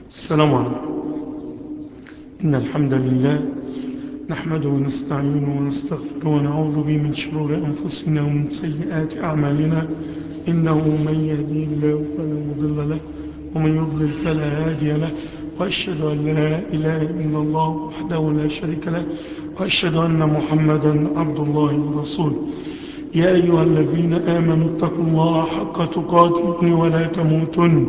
السلام عليكم إن الحمد لله نحمده ونستعينه ونستغفره ونعوذ به من شرور أنفسنا ومن سيئات أعمالنا إنه من يهدي الله فلا مضل له ومن يضلل فلا هادي له وأشهد أن لا إله إلا الله وحده لا شريك له وأشهد أن محمدا عبد الله ورسوله يا أيها الذين آمنوا اتقوا الله حق تقاته ولا تموتن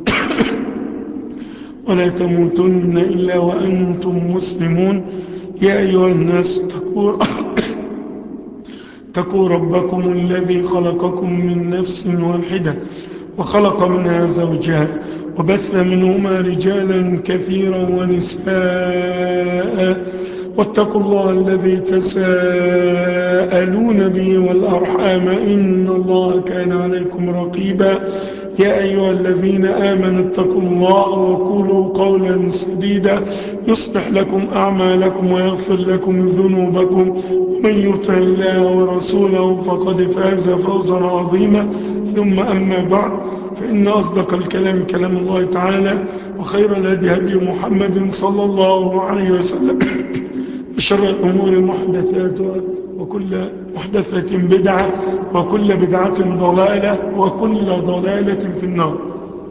ولا تموتن إلا وأنتم مسلمون يا أيها الناس اتقوا اتقوا ربكم الذي خلقكم من نفس واحدة وخلق منها زوجها وبث منهما رجالا كثيرا ونساء واتقوا الله الذي تساءلون به والأرحام إن الله كان عليكم رقيبا يا أيها الذين آمنوا اتقوا الله وقولوا قولا سديدا يصلح لكم أعمالكم ويغفر لكم ذنوبكم ومن يطع الله ورسوله فقد فاز فوزا عظيما ثم أما بعد فإن أصدق الكلام كلام الله تعالى وخير الهدي هدي محمد صلى الله عليه وسلم وشر الأمور محدثاتها وكل محدثة بدعة وكل بدعة ضلالة وكل ضلالة في النار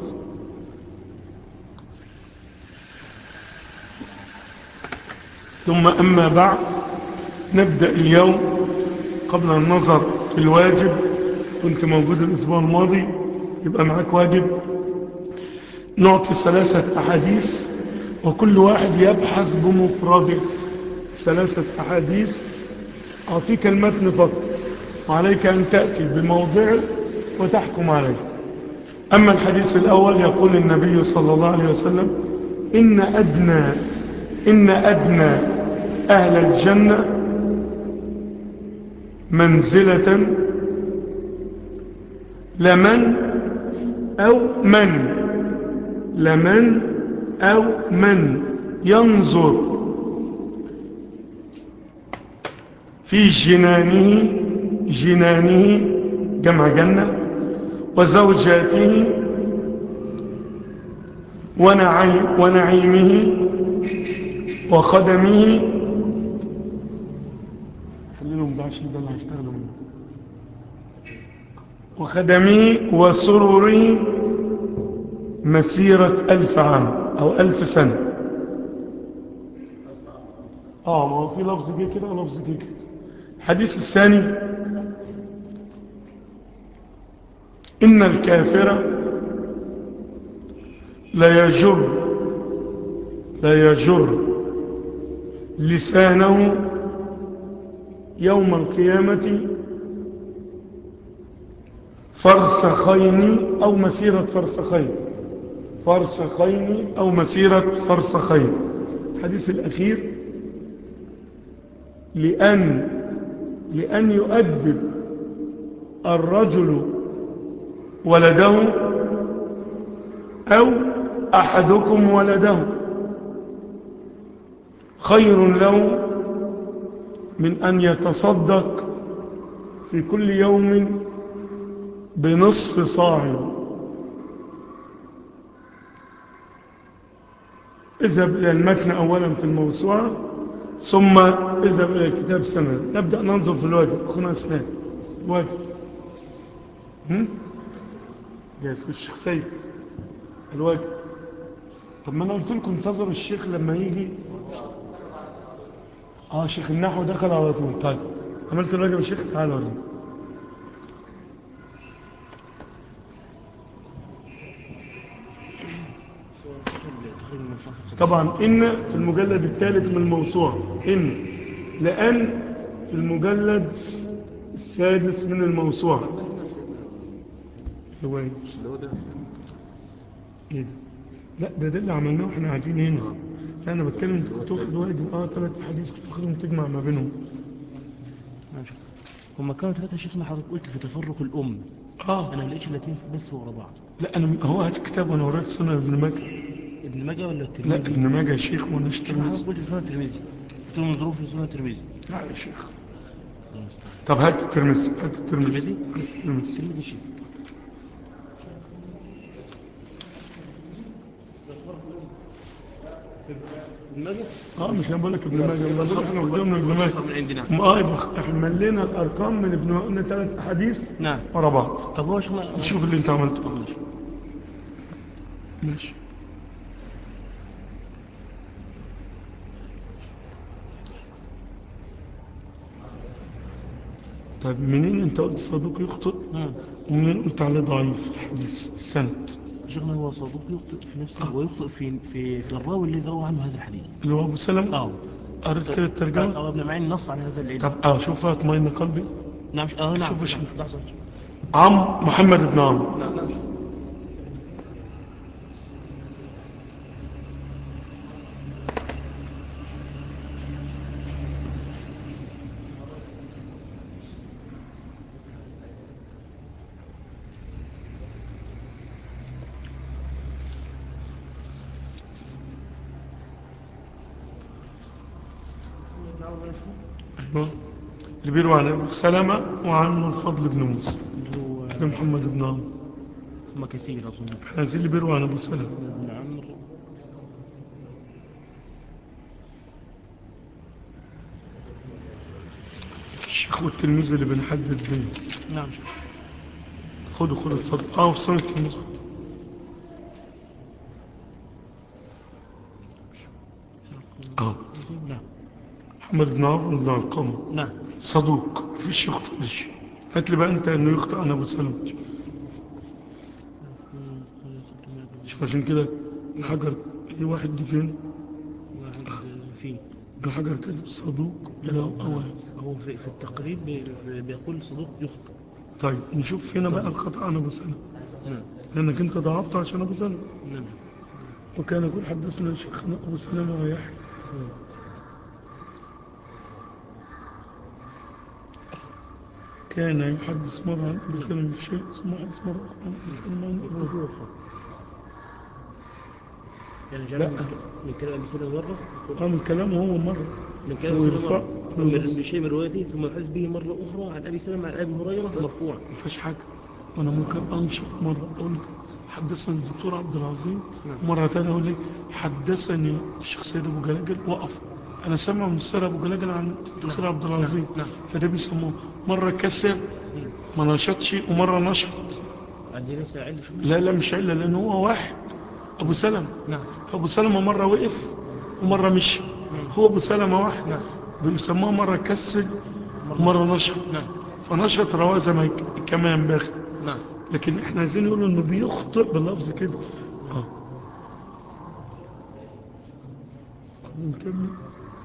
ثم أما بعد نبدأ اليوم قبل النظر في الواجب كنت موجود الأسبوع الماضي يبقى معك واجب نعطي ثلاثة أحاديث وكل واحد يبحث بمفرده ثلاثة أحاديث أعطيك المتن فقط وعليك أن تأتي بموضعه وتحكم عليه أما الحديث الأول يقول النبي صلى الله عليه وسلم إن أدنى إن أدنى أهل الجنة منزلة لمن أو من لمن أو من ينظر في جنانه جنانه جمع جنة وزوجاته ونعي ونعيمه وخدمه خليهم ده عشان ده اللي هيشتغلوا منه وخدمه وسرره مسيرة ألف عام أو ألف سنة آه ما هو في لفظ جه كده ولفظ جه كده الحديث الثاني إن الكافر لا يجر لا يجر لسانه يوم القيامة فرسخين أو مسيرة فرسخين فرسخين أو مسيرة فرسخين الحديث الأخير لأن لأن يؤدب الرجل ولده أو أحدكم ولده خير له من أن يتصدق في كل يوم بنصف صاع اذهب إلى المتن أولا في الموسوعة ثم اذهب إلى الكتاب سنة نبدأ ننظر في الواجب أخونا اسلام الواجب جالس الشيخ سيد الواجب طب ما أنا قلت لكم انتظروا الشيخ لما يجي اه شيخ النحو دخل على طول طيب عملت الواجب يا شيخ تعال وريني طبعا إن في المجلد الثالث من الموسوعة إن لأن في المجلد السادس من الموسوعة هو ايه ايه لا ده ده اللي عملناه واحنا قاعدين هنا لا انا بتكلم انت كنت واخد واجب اه ثلاث حديث كنت واخدهم تجمع ما بينهم هما كانوا ثلاثة شيخنا حضرتك قلت في تفرق الأم اه أنا ما لقيتش الاثنين بس ورا بعض لا انا هو هات الكتاب وانا وراك سنة ابن ماجه ابن ماجه ولا لا الترمذي؟ ابن ماجه يا شيخ وانا شيخنا حضرتك اشتغل قلت في سنة الترمذي قلت له من ظروف في سنة الترمذي لا يا شيخ الله المستعان. طب هات الترمذي هات الترمذي الترمذي؟ هات الترمذي الترمذي شيخ المجد اه مش انا بقول لك ابن ماجه انا بقول احنا قدامنا ابن ماجه من عندنا اه يبقى احنا ملينا الارقام من ابن قلنا ثلاث احاديث نعم ورا بعض طب هو شو شوف اللي انت عملته ماشي ماشي طيب منين انت قلت صدوق يخطئ مم. ومنين قلت عليه ضعيف الحديث السند شيخنا هو صدوق يخطئ في نفسه ويخطئ في في في الراوي الذي روى عنه هذا الحديث اللي هو ابو سلمة اه قريت كده الترجمة او ابن معين نص على هذا العلم طب اه شوف اطمئن قلبي نعم ش- اه نعم شوف شوف. نعم. لحظة عم محمد بن عمرو نعم نعم ايوه اللي بيروي عن ابو سلمة وعنه الفضل بن موسى اللي هو ده محمد بن عمرو هم كثير اظن احنا عايزين اللي بيروي عن ابو سلمة ابن عمرو الشيخ والتلميذ اللي بنحدد بيه نعم شيخ خدوا خدوا اتفضل اه في سنة التلميذ اه نعم محمد بن عمرو بن علقمة نعم صدوق مفيش يخطئ ليش هات لي بقى انت انه يخطئ عن ابو سلمة شوف عشان كده الحجر اي واحد دي فين واحد فيه الحجر كاتب صدوق بلا اوان هو في, في التقريب بي- في- بيقول صدوق يخطئ طيب نشوف هنا بقى الخطأ عن ابو سلمة نعم لانك انت ضعفت عشان ابو سلمة نعم وكان يقول حدثنا شيخنا ابو سلمة ويحيى كان يحدث مرة عن ابو سلمة بشيء ثم يحدث مرة أخرى عن ابو سلمة عن أبو يخطئ يعني جاب لا. من من كلام ابي سلمة مرة اه من كلامه هو مرة من كلام ابي سلمة ويرفع مرة من بشيء من روايته ثم يحدث به مرة أخرى عن أبي سلمة عن أبي هريرة مرفوعا ما فيش حاجة وانا ممكن انشط مرة اقول حدثني الدكتور عبد العظيم نعم. مرة تانية اقول لي حدثني الشيخ سيد ابو جلاجل وقف انا سامع من السيد ابو جلاجل عن الدكتور عبد العظيم نعم. فده بيسموه مرة كسر ما نشطش ومرة نشط عندنا ساعد شو لا لا مش علة لان هو واحد ابو سلمة نعم فابو سلمة مرة وقف ومرة مشي مم. هو ابو سلمة واحد نعم بيسموه مرة كسر مرة ومرة نشط نعم فنشط رواه زي ما يك- كما ينبغي نعم لكن احنا عايزين نقول انه بيخطئ باللفظ كده اه نكمل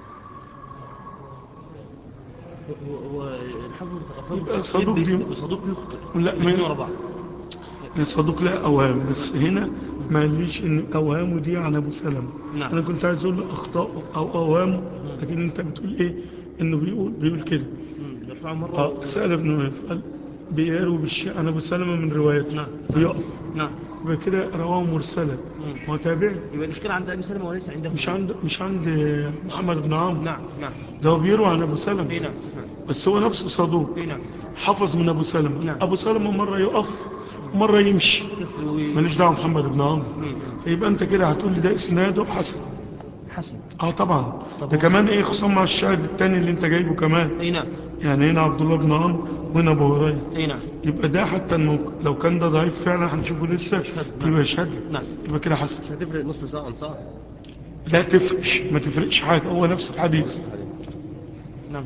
هو هو الحفظ يبقى صدوق دي- صدوق يخطئ لا، ما- الاثنين ورا بعض صدوق لا اوهام بس هنا ما قاليش ان اوهامه دي عن ابو سلمة نعم. انا كنت عايز اقول له اخطاءه او اوهامه لكن انت بتقول ايه انه بيقول بيقول كده مم. يرفعه مرة اه سأل ابن وهب قال بيروي بالشيء عن ابو سلمة من روايته نعم. بيقف نعم يبقى كده رواه مرسلا مم. ما هو تابعي يبقى الإشكال عند أبي سلمة وليس عنده مش عند مش عند محمد بن عمرو نعم نعم ده هو بيروي عن ابو اي سلمة نعم نعم بس هو نفسه صدوق اي نعم حفظ من ابو سلمة نعم. ابو سلمة مرة يقف ومرة يمشي كسر و- ماليش دعوه محمد بن عمرو مم. فيبقى انت كده هتقول لي ده اسناده حسن حسن اه طبعا طب ده هو- كمان ايه خصوصا مع الشاهد التاني اللي انت جايبه كمان اي نعم يعني هنا عبد الله بن عمرو وهنا ابو هريره اي نعم يبقى ده حتى انه لو كان ده ضعيف فعلا هنشوفه لسه يشهد، نعم. يبقى يشهد نعم يبقى كده حسن مش هتفرق نص ساعة عن ساعة لا تفرقش ما تفرقش حاجه هو نفس الحديث نعم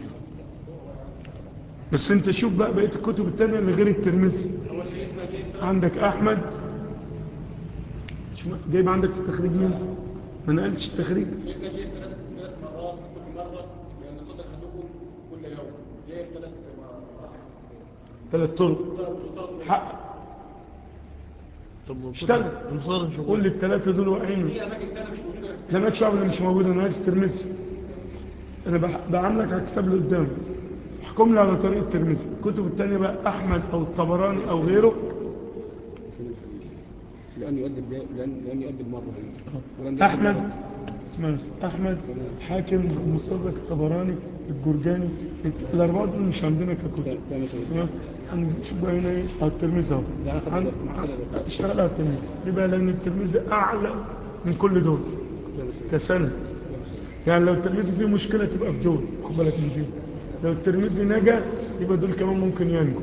بس انت شوف بقى بقيه الكتب التانية اللي غير الترمذي عندك احمد شو جايب عندك في التخريج مين ما نقلتش التخريج سيدنا جايب ثلاث ثلاث مرات كل مرة لأن صدق أحدكم كل يوم جايب ثلاث مرات ثلاث طرق حق طب اشتغل. المصادر شو قول لي الثلاثه دول واقعين في أماكن تانية مش موجودة لا مالكش دعوه باللي مش موجود انا عايز الترمذي انا بح- بعاملك على الكتاب اللي قدامي احكم لي على طريقه الترمذي الكتب الثانيه بقى احمد او الطبراني او غيره سنة الحديث لأن يؤدي لأن لأن يؤدي المرة ولم يؤدي احمد المرة. اسمع بس. احمد حاكم المستدرك الطبراني الجرجاني الت- الاربعه دول مش عندنا ككتب ده ده مثلا تمام هنشوف بقى هنا ايه على الترمذي اهو ده أخذ هن- ده- أخذ ده. اشتغل على الترمذي ليه بقى لان الترمذي اعلى من كل دول كسند يعني لو الترمذي فيه مشكلة تبقى في دول خد بالك من دي لو الترمذي نجا يبقى دول كمان ممكن ينجوا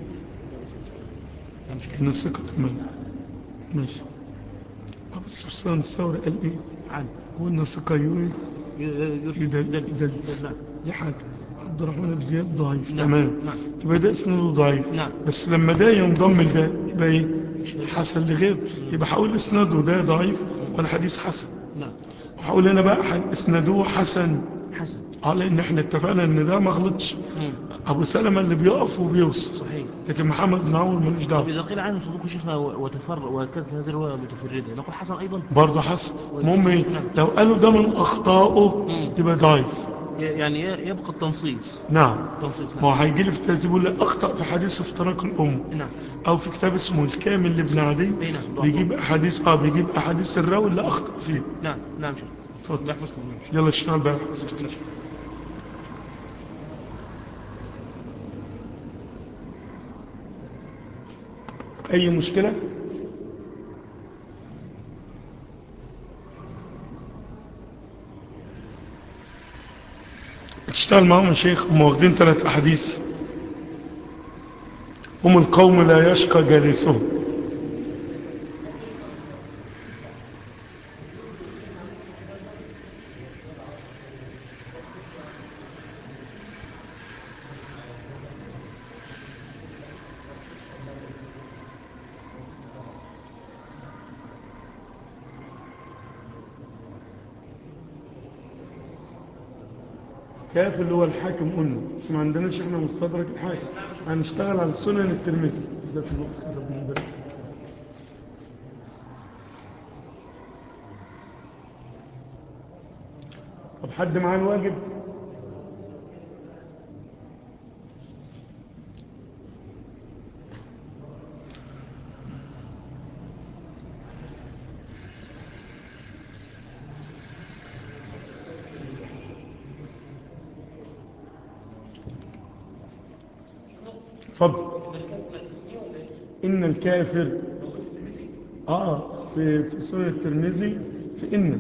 من الثقة كمان ماشي أبو السفسان الثوري قال إيه؟ عن هو إن ثقة يوي يرشد يدل يدلس يدلس نعم دي حاجة عبد الرحمن بن زياد ضعيف نعم. تمام نعم. يبقى ده اسناده ضعيف نعم. بس لما ده ينضم لده يبقى ايه حسن لغيره يبقى هقول اسناده ده ضعيف والحديث حسن نعم وهقول انا بقى ح- اسناده حسن حسن على ان احنا اتفقنا ان ده ما غلطش مم. ابو سلمة اللي بيقف وبيوصل صحيح لكن محمد بن عمرو ملوش طب دعوه إذا قيل عنه صدوق شيخنا و- وتفر وكانت هذه الرواية متفردة نقول حسن أيضا برضه حسن المهم ايه لو قالوا ده من اخطائه مم. يبقى ضعيف ي- يعني ي- يبقى التنصيص نعم تنصيص ما هو نعم هيجي لي في التهذيب يقول لي اخطا في حديث افتراق الام نعم او في كتاب اسمه الكامل لابن عدي أي نعم. بيجيب احاديث اه بيجيب احاديث الراوي اللي اخطا فيه نعم نعم شيخ اتفضل بيحفظكم نعم. يلا اشتغل بقى الحديث كتير اي مشكله تشتغل معاهم يا شيخ هم واخدين ثلاث احاديث هم القوم لا يشقى جالسهم كاف اللي هو الحاكم قلنا بس ما عندناش احنا مستدرك الحاكم هنشتغل على سنن الترمذي جزاك الله خير ربنا يبارك فيك. طب حد معاه الواجب اتفضل إن الكافر آه في في سنة الترمذي في إن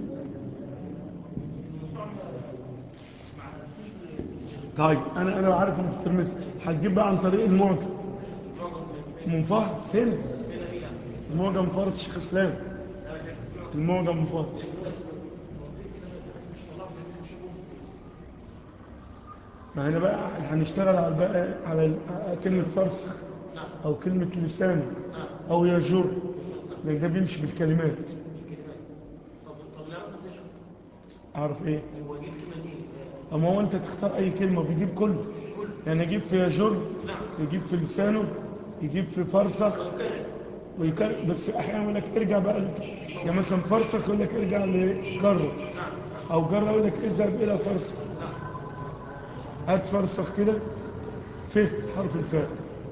طيب أنا أنا عارف إن في الترمذي هتجيب بقى عن طريق المعجم منفرس هنا المعجم فارس شيخ إسلام المعجم منفرس ما هنا بقى هنشتغل على بقى على ال- كلمة فرسخ أو كلمة لسان أو يجر لأن ده بيمشي بالكلمات أعرف إيه أما هو أنت تختار أي كلمة بيجيب كله يعني يجيب في يجر يجيب في لسانه يجيب في فرسخ ويكرر بس أحيانا يقول لك ارجع بقى ل- يعني مثلا فرسخ يقول لك ارجع لجر أو جر يقول لك اذهب إلى فرسخ هات فرسخ كده فيه حرف الفاء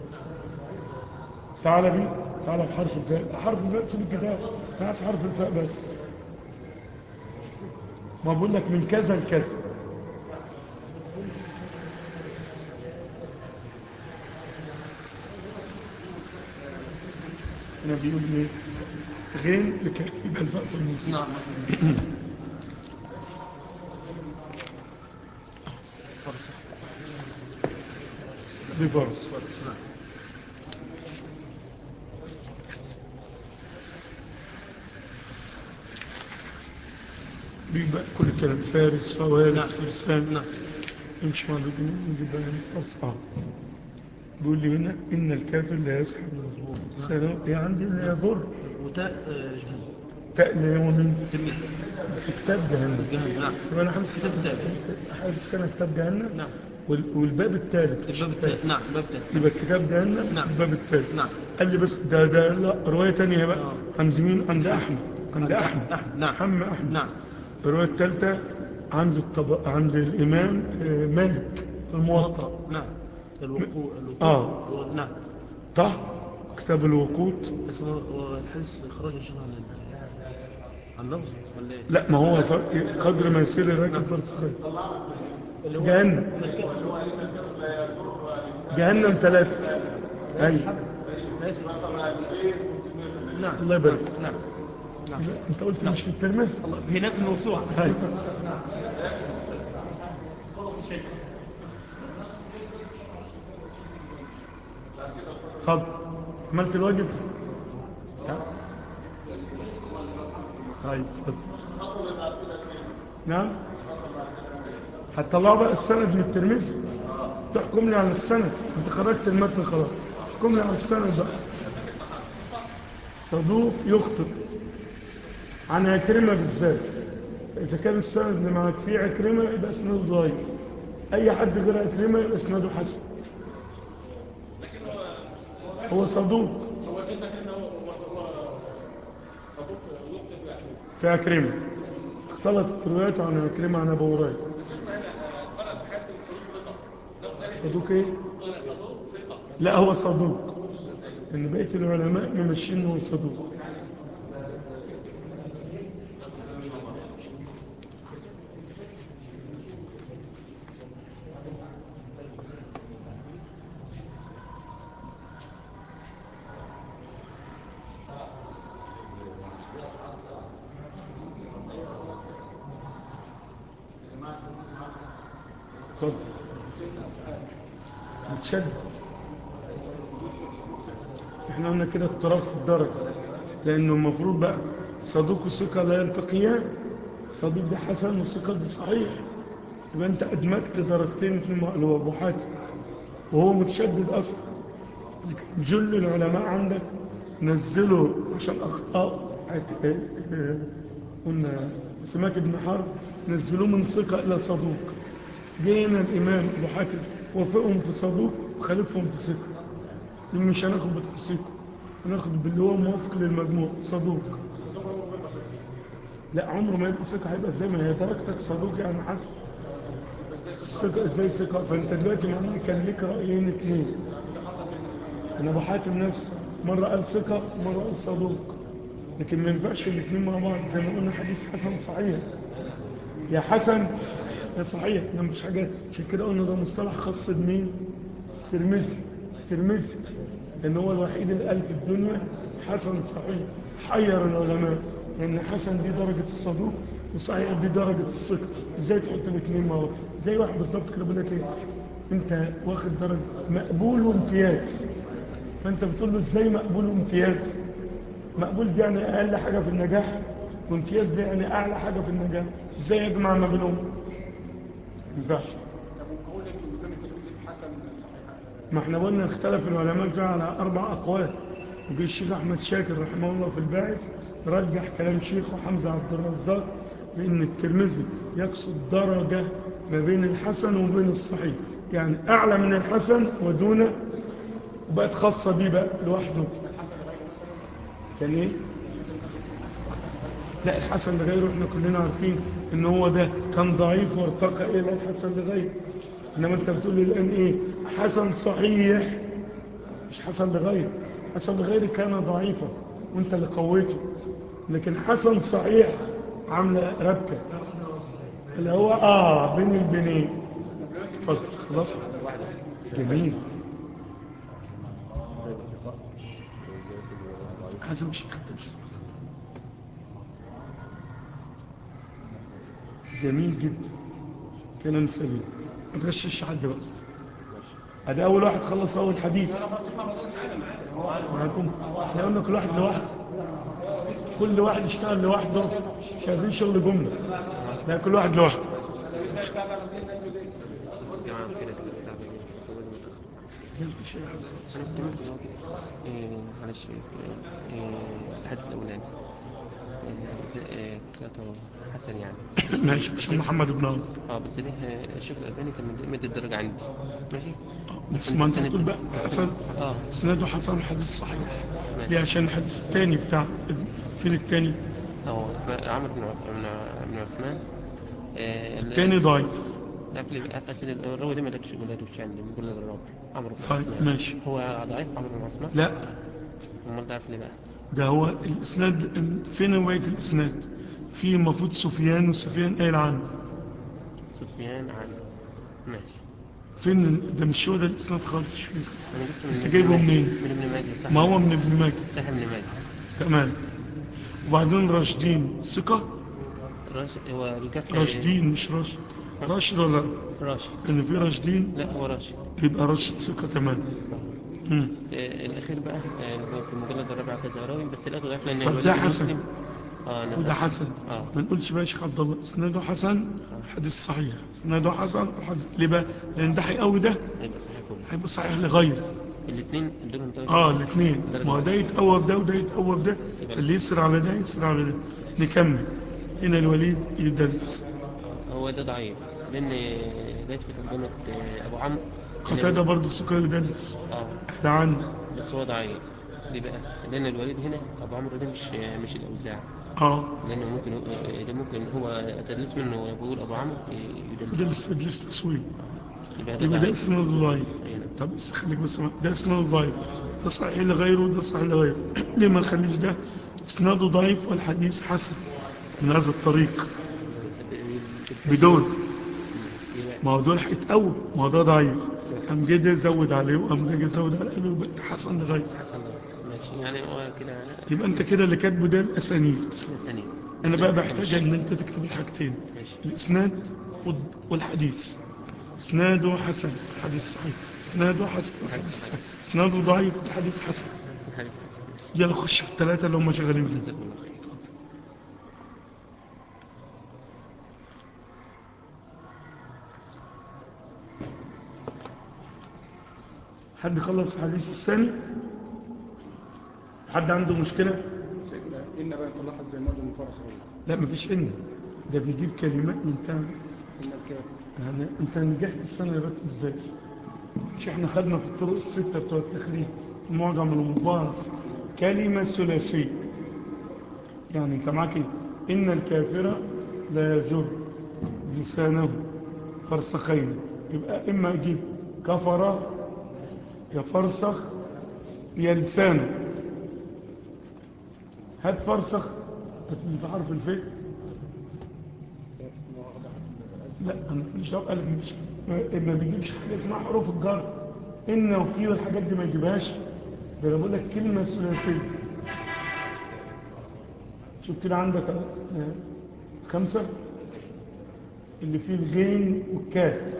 تعال بي تعال بحرف الفاء حرف الفاء سيب الكتاب انا عايز حرف الفاء بس ما بقول لك من كذا لكذا هنا بيقول ايه غين لكي يبقى الفاء في النص نعم ريفرس نعم بيبقى كل الكلام فارس فوارس نعم. فرسان نعم يمشي مع الرجل نجيب بقى فرس اه بيقول لي هنا ان الكافر لا يسحب مظبوط نعم. سنة ايه عندي لا يضر وتاء آه، جهنم تألي هو من تلميذ في كتاب جهنم جهنم نعم يبقى انا همسك كتاب تالت. حاسس كان كتاب جهنم نعم وال- والباب الثالث مش الباب الثالث نعم الباب الثالث يبقى الكتاب جهنم نعم. الباب الثالث نعم قال لي بس ده ده لا رواية تانية بقى آه. عند مين عند أحمد عند عند أحمد أحمد، نعم. محمد أحمد نعم الرواية الثالثة عند الطب... عند الإمام آه، مالك في الموطأ نعم الوقوع الوقوع آه. نعم طه كتاب الوقوت بس هو هو الحديث خرج ان شاء الله عن عن لفظ ولا ايه؟ لا ما هو ف... قدر ما يسير الراكب فرسخين اللي هو جهنم جهنم ثلاثة أي لا يسحب نعم الله يبارك نعم انت قلت مش في الترمذي هناك في الموسوعة طيب. اتفضل عملت الواجب طيب اتفضل نعم هتطلعوا بقى السند من الترمذي تحكم لي على السند انت خرجت المتن خلاص احكم لي على السند بقى صدوق يخطئ عن عكرمة بالذات إذا كان السند اللي معك فيه عكرمة يبقى اسناده ضعيف أي حد غير عكرمة يبقى اسناده حسن هو صدوق هو سيدنا كان هو هو هو صدوق يخطئ في العشرين في عكرمة اختلطت رواياته عن عكرمة عن أبو هريرة شفنا هنا فرق حد صدوق ثقة صدوق إيه؟ صدوق ثقة لا هو صدوق إن بقية العلماء ممشين إنه صدوق اتفضل متشدد احنا قلنا كده اضطراب في الدرجة لانه المفروض بقى صدوق وثقة لا يلتقيان صدوق ده حسن وثقة ده صحيح يبقى انت ادمجت درجتين في اللي هو ابو حاتم وهو متشدد اصلا لكن جل العلماء عندك نزلوا عشان اخطاء اه، اه، قلنا سماك بن حرب نزلوه من ثقة الى صدوق جينا الامام ابو حاتم وفقهم في صدوق وخالفهم في ثقة لأن مش هناخد بتوثيقه هناخد باللي هو موافق للمجموع صدوق لا عمره ما يبقى ثقة هيبقى زي ما هي درجتك صدوق يعني حسن الثقة ازاي ثقة فانت دلوقتي معناه كان ليك رأيين اثنين انا ابو حاتم نفسه مرة قال ثقة ومرة قال صدوق لكن ما ينفعش الاثنين مع بعض زي ما قلنا حديث حسن صحيح يا حسن يا صحيح ده مفيش حاجة عشان كده قلنا ده مصطلح خاص بمين ترمذي ترمذي لان هو الوحيد اللي قال في الدنيا حسن صحيح حير العلماء لان حسن دي درجة الصدوق وصحيح دي درجة الثقة ازاي تحط الاثنين مع بعض زي واحد بالظبط كده بيقول لك ايه انت واخد درجة مقبول وامتياز فانت بتقول له ازاي مقبول وامتياز مقبول دي يعني اقل حاجة في النجاح وامتياز دي يعني اعلى حاجة في النجاح ازاي يجمع ما بينهم ما ينفعش طب وقولك ان كان التلميذ في حسن صحيح ما احنا قلنا اختلف العلماء فيها على أربع أقوال وجي الشيخ أحمد شاكر رحمه الله في الباعث رجح كلام شيخه حمزة عبد الرزاق بأن الترمذي يقصد درجة ما بين الحسن وبين الصحيح يعني أعلى من الحسن ودون وبقت خاصة بيه بقى لوحده كان إيه؟ لا الحسن لغيره احنا كلنا عارفين ان هو ده كان ضعيف وارتقى الى الحسن لغيره انما انت بتقول لي الان ايه حسن صحيح مش حسن لغيره حسن لغيره كان ضعيفا وانت اللي قويته لكن حسن صحيح عامله ربكه اللي هو اه بين البنين اتفضل خلاص جميل حسن مش يختلف جميل جدا كلام سليم ما تغشش حد بقى هذا اول واحد خلص اول حديث معاكم احنا قلنا كل واحد لوحده كل واحد يشتغل لوحده مش عايزين شغل جمله لا كل واحد لوحده الجامعة كده كده بتاع بني فوضى متأخر مفيش أي حاجة. أنا كنت ممكن هو كده إيه، معلش إيه، إيه، الحديث الأولاني إيه، ده، إيه، طلعته حسن يعني ماشي عشان محمد بن عمرو اه بس ليه آه، الشيخ الألباني كان مد- مد الدرجة عندي ماشي بس ما انت بتقول بقى حسن اه اسناده حسن الحديث صحيح ماشي. ليه عشان الحديث الثاني بتاع فين الثاني اه عمرو بن عث- بن ع- بن عثمان آه، ال- الثاني ضعيف قبل أصل الراوي ده ما لقيتش ما لقيتوش عندي بيقول لك الراوي عمرو بن طيب عثمان ماشي هو ضعيف عمرو بن عثمان لا امال ضعيف ليه بقى ده هو الاسناد فين روايه الاسناد في المفروض سفيان وسفيان قايل عنه سفيان عن ماشي فين ده مش هو ده الاسناد خالص مش فيه. انا جبت من انت جايبه ابن ماجه. منين؟ من ابن ماجه صح ما هو من ابن ماجه صح ابن ماجه تمام وبعدين راشدين ثقة راشد هو الجرح راشدين مش راشد راشد ولا راشد ان في راشدين لا هو راشد يبقى راشد ثقة تمام مم. آه، الأخير بقى آه، اللي هو في المجلد الرابع كذا راوي بس لقيته ضعيف لأن طب الوليد ده بن حسن. مسلم اه أنا وده حسن اه ما نقولش بقى يا شيخ عبد الله اسناده حسن حديث صحيح اسناده حسن الحديث ليه بقى لان ده هيقوي ده هيبقى صحيح كله هيبقى صحيح لغيره الاثنين دول درجة اه الاثنين درجة ما هو ده واحدة. يتقوى بده وده يتقوى بده فاللي يسر على ده يسر على ده نكمل هنا الوليد يدلس هو ده ضعيف لأن جايت في ترجمة آه، أبو عمرو قتادة برضه ثقة يدلس اه ده عنه بس هو ضعيف ليه بقى؟ لأن الوليد هنا أبو عمرو ده مش مش الأوزاع اه لأنه ممكن ده ممكن هو تدلس منه ويقول أبو عمرو يدلس يدلس يدلس تسويق يبقى ده يبقى ده ضعيف اسمه ضعيف أي نعم. طب بس خليك بس مع- ده اسمه ضعيف ده صحيح لغيره وده صحيح لغيره ليه ما نخليش ده اسناده ضعيف والحديث حسن من هذا الطريق بدون يبقى ما هو دول هيتقوى ما هو ده ضعيف قام جه ده زود عليه وقام ده جه زود عليه قال له يبقى حسن لغيره حسن ماشي يعني هو كده يبقى انت كده اللي كاتبه ده الاسانيد ثاني انا بقى بحتاج ان انت تكتب الحاجتين ماشي الاسناد والد- والحديث اسناده حسن الحديث صحيح اسناده حسن الحديث صحيح اسناده ضعيف الحديث حسن الحديث حسن ماشي يلا خش في الثلاثه اللي هم شغالين فيه جزاكم الله خير حد خلص الحديث الثاني حد عنده مشكله سيدنا إن بقى نطلعها زي ما قلنا من فرس أول لا مفيش ان ده بيجيب كلمات من تاني إن الكافر يعني انت نجحت السنه اللي فاتت ازاي مش احنا خدنا في الطرق السته بتوع التخريج معجم المبارك كلمه ثلاثيه يعني انت معاك ايه ان الكافر لا يجر لسانه فرسخين يبقى اما اجيب كفر يا فرسخ يا لسانه هات فرسخ هات اللي في حرف الفاء لا انا مش دعوه الف مفيش ما بيجيبش حاجه اسمها حروف الجر ان وفي والحاجات دي ما يجيبهاش ده انا بقول لك كلمه ثلاثيه شوف كده عندك آه، خمسه اللي فيه الغين والكاف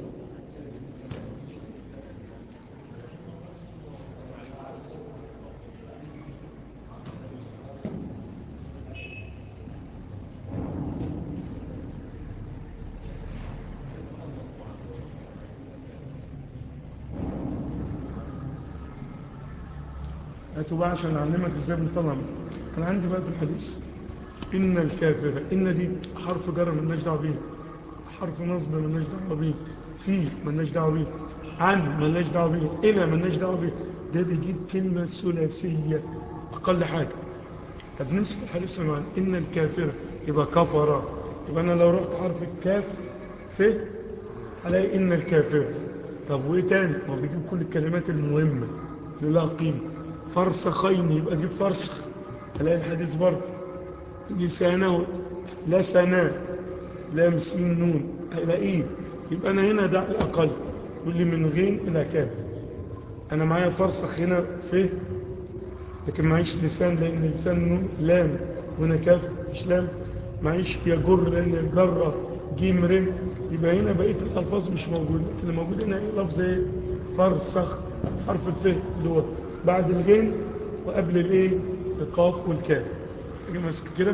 هاتوا بقى عشان اعلمك ازاي بنطلع انا عندي بقى في الحديث ان الكافر ان دي حرف جر مالناش دعوه بيه حرف نصب مالناش دعوه بيه في مالناش دعوه بيه عن مالناش دعوه بيه الى مالناش دعوه بيه ده بيجيب كلمه ثلاثيه اقل حاجه طب نمسك الحديث معانا ان الكافر يبقى كفر يبقى انا لو رحت حرف الكاف ف هلاقي ان الكافر طب وايه تاني ما هو بيجيب كل الكلمات المهمه اللي لها قيمه فرسخين يبقى اجيب فرسخ الاقي الحديث برضه لسانه لسنا لام سين نون الاقيه يبقى انا هنا ده الاقل يقول لي من غين الى كاف انا معايا فرسخ هنا في لكن معيش لسان لان لسان نون لام وهنا كاف مش لام معيش يجر لان الجره جيم ر يبقى هنا بقيه الالفاظ مش موجوده اللي موجود هنا إيه؟ لفظ ايه فرسخ حرف الف اللي هو بعد الغين وقبل الايه القاف والكاف اجي ماسك كده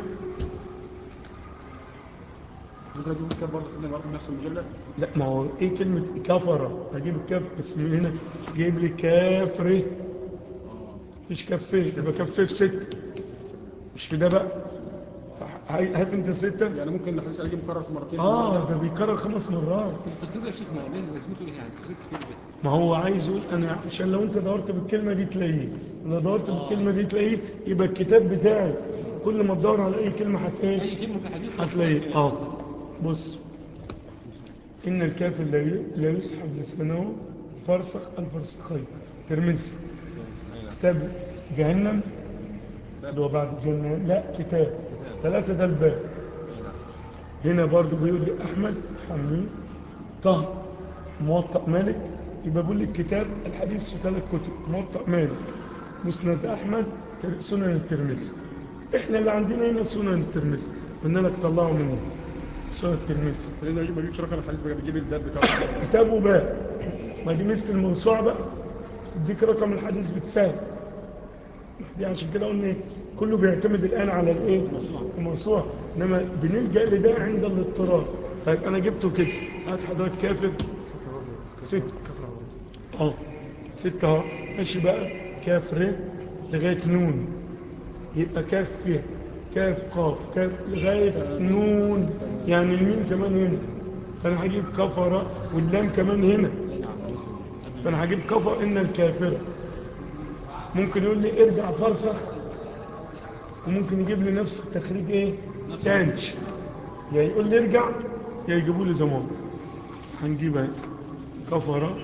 الجزء دي كان برضه سيدنا برضه نفس المجلد لا ما هو ايه كلمة كفرة هجيب الكاف بس من هنا جايب لي كافر مفيش كفه يبقى كفه في ست مش في ده بقى فح- هات انت ستة يعني ممكن الحديث اجي مكرر في مرتين اه ده بيكرر خمس مرات التقرير يا شيخ ما ليه لازمته ايه يعني تقرير كتير ده ما هو عايز يقول انا عشان لو انت دورت بالكلمة دي تلاقيه لو دورت بالكلمة دي تلاقيه يبقى الكتاب بتاعي كل ما تدور على اي كلمة هت ايه اي كلمه في الحديث هتلاقيه اه بص إن الكافر لا ي- لا يسحب لسانه فرسخ الفرسخين ترمزي كتاب جهنم اللي هو بعد جهنم لا كتاب ثلاثة ده الباب هنا برضو بيقول لي أحمد حميد طه موطأ مالك يبقى بيقول لي الكتاب الحديث في ثلاث كتب موطأ مالك مسند أحمد تر- سنن الترمذي احنا اللي عندنا هنا سنن الترمذي قلنا لك طلعوا منه سنن الترمذي لان ما بيجيبش رقم الحديث بقى بيجيب الباب بتاعه كتاب وباب ما دي مثل الموسوعة بقى تديك رقم الحديث بتساوي دي عشان كده قلنا ايه كله بيعتمد الآن على الايه الموسوعة انما بنلجأ لده عند الاضطرار طيب انا جبته كده هات حضرتك كافر ست اه ستة اهو ماشي بقى كاف ر لغاية نون يبقى كاف ف كاف قاف كاف لغاية نون يعني الميم كمان هنا فانا هجيب كفر واللام كمان هنا فانا هجيب كفر ان الكافر ممكن يقول لي ارجع فرسخ وممكن يجيب لي نفس التخريج ايه تاني يا يقول لي ارجع يا يجيبوا لي زمان هنجيبها كفر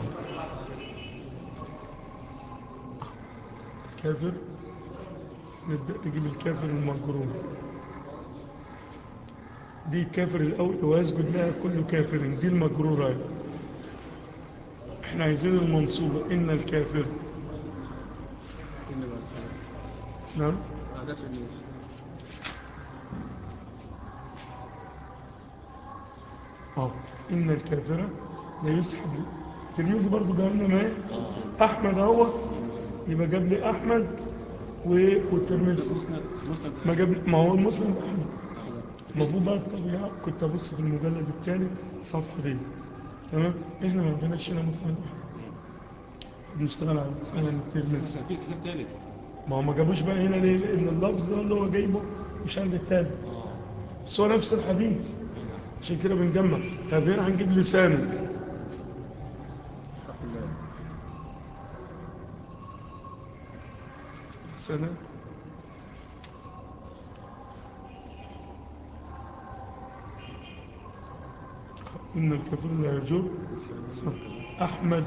الكافر نبدأ نجيب الكافر المجرور دي الكافر الأول ويسجد لها كل كافر دي المجرورة احنا عايزين المنصوبة إن الكافر إن بقى السلام. نعم أحداث الناس اه إن الكافر لا يسحب التلميذ برضو جاب لنا ما أحمد اهو يبقى جاب لي أحمد و- والتلميذ مسند مسند ما جاب لي ما هو المسلم أحمد المفروض بقى الطبيعة كنت أبص في المجلد الثالث صفحة دي تمام احنا ما عندناش هنا مسلم أحمد بنشتغل على سنن التلميذ كان في كتاب ثالث ما هو ما جابوش بقى هنا ليه لان اللفظ اللي هو جايبه مش عند التالت بس هو نفس الحديث عشان كده بنجمع طب هنا هنجيب لسانه حرف الله سنة إن الكفر لا يجر صح. أحمد